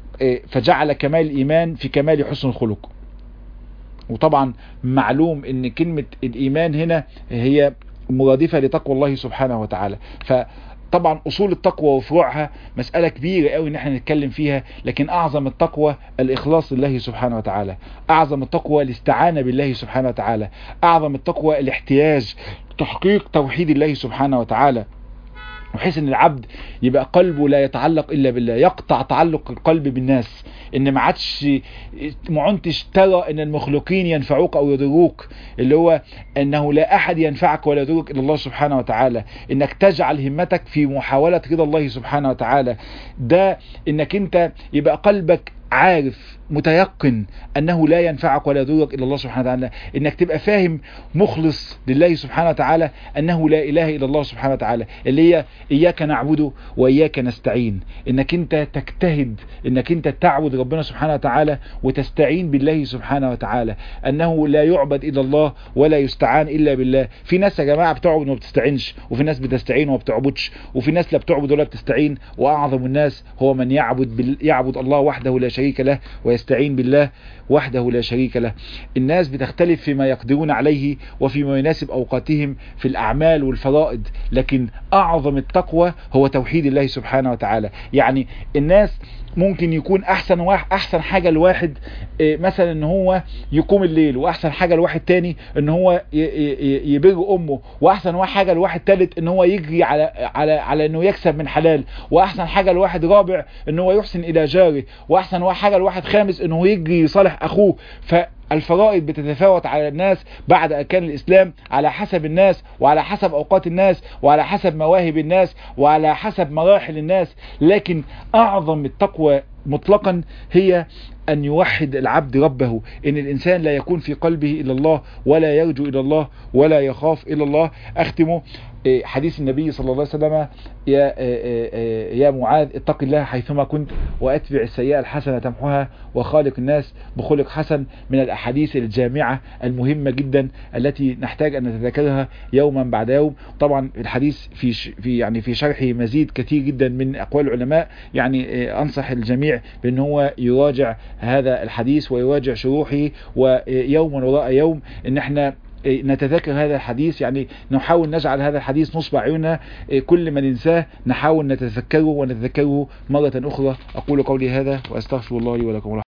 فجعل كمال الايمان في كمال حسن الخلق وطبعا معلوم ان كلمة الايمان هنا هي مرادفة لتقوى الله سبحانه وتعالى فطبعا اصول التقوى وفروعها مسألة كبيرة قوي ان احنا نتكلم فيها لكن اعظم التقوى الاخلاص لله سبحانه وتعالى اعظم التقوى الاستعانة بالله سبحانه وتعالى اعظم التقوى الاحتياج تحقيق توحيد الله سبحانه وتعالى بحيث ان العبد يبقى قلبه لا يتعلق الا بالله يقطع تعلق القلب بالناس ان ما عادش ما عدتش ترى ان المخلوقين ينفعوك او يضروك اللي هو انه لا احد ينفعك ولا يضرك الا الله سبحانه وتعالى انك تجعل همتك في محاولة رضا الله سبحانه وتعالى ده انك انت يبقى قلبك عارف متيقن انه لا ينفعك ولا يضرك الا الله سبحانه وتعالى انك تبقى فاهم مخلص لله سبحانه وتعالى انه لا اله الا الله سبحانه وتعالى اللي هي اياك نعبد واياك نستعين انك انت تجتهد انك انت تعبد ربنا سبحانه وتعالى وتستعين بالله سبحانه وتعالى انه لا يعبد الا الله ولا يستعان الا بالله في ناس يا جماعه بتعبد وما بتستعينش وفي ناس بتستعين وما بتعبدش وفي ناس لا بتعبد ولا بتستعين واعظم الناس هو من يعبد بال... يعبد الله وحده لا شريك له ويستعين بالله وحده لا شريك له الناس بتختلف فيما يقدرون عليه وفيما يناسب أوقاتهم في الأعمال والفرائض لكن أعظم التقوى هو توحيد الله سبحانه وتعالى يعني الناس ممكن يكون احسن واحد احسن حاجة لواحد مثلا ان هو يقوم الليل واحسن حاجة لواحد تاني ان هو يبر امه واحسن حاجة لواحد تالت ان هو يجري على على على انه يكسب من حلال واحسن حاجة لواحد رابع ان هو يحسن الى جاره واحسن حاجة لواحد خامس ان هو يجري يصالح اخوه ف الفرائض بتتفاوت على الناس بعد أركان الإسلام على حسب الناس وعلى حسب أوقات الناس وعلى حسب مواهب الناس وعلى حسب مراحل الناس لكن أعظم التقوى مطلقا هي أن يوحد العبد ربه إن الإنسان لا يكون في قلبه إلا الله ولا يرجو إلى الله ولا يخاف إلا الله أختمه حديث النبي صلى الله عليه وسلم يا يا معاذ اتق الله حيثما كنت واتبع السيئة الحسنة تمحها وخالق الناس بخلق حسن من الأحاديث الجامعة المهمة جدا التي نحتاج أن نتذكرها يوما بعد يوم طبعا الحديث في في يعني في شرحه مزيد كثير جدا من أقوال العلماء يعني أنصح الجميع بأن هو يراجع هذا الحديث ويراجع شروحه ويوما وراء يوم ان احنا نتذكر هذا الحديث يعني نحاول نجعل هذا الحديث نصب عيوننا كل ما ننساه نحاول نتذكره ونتذكره مرة أخرى أقول قولي هذا وأستغفر الله لي ولكم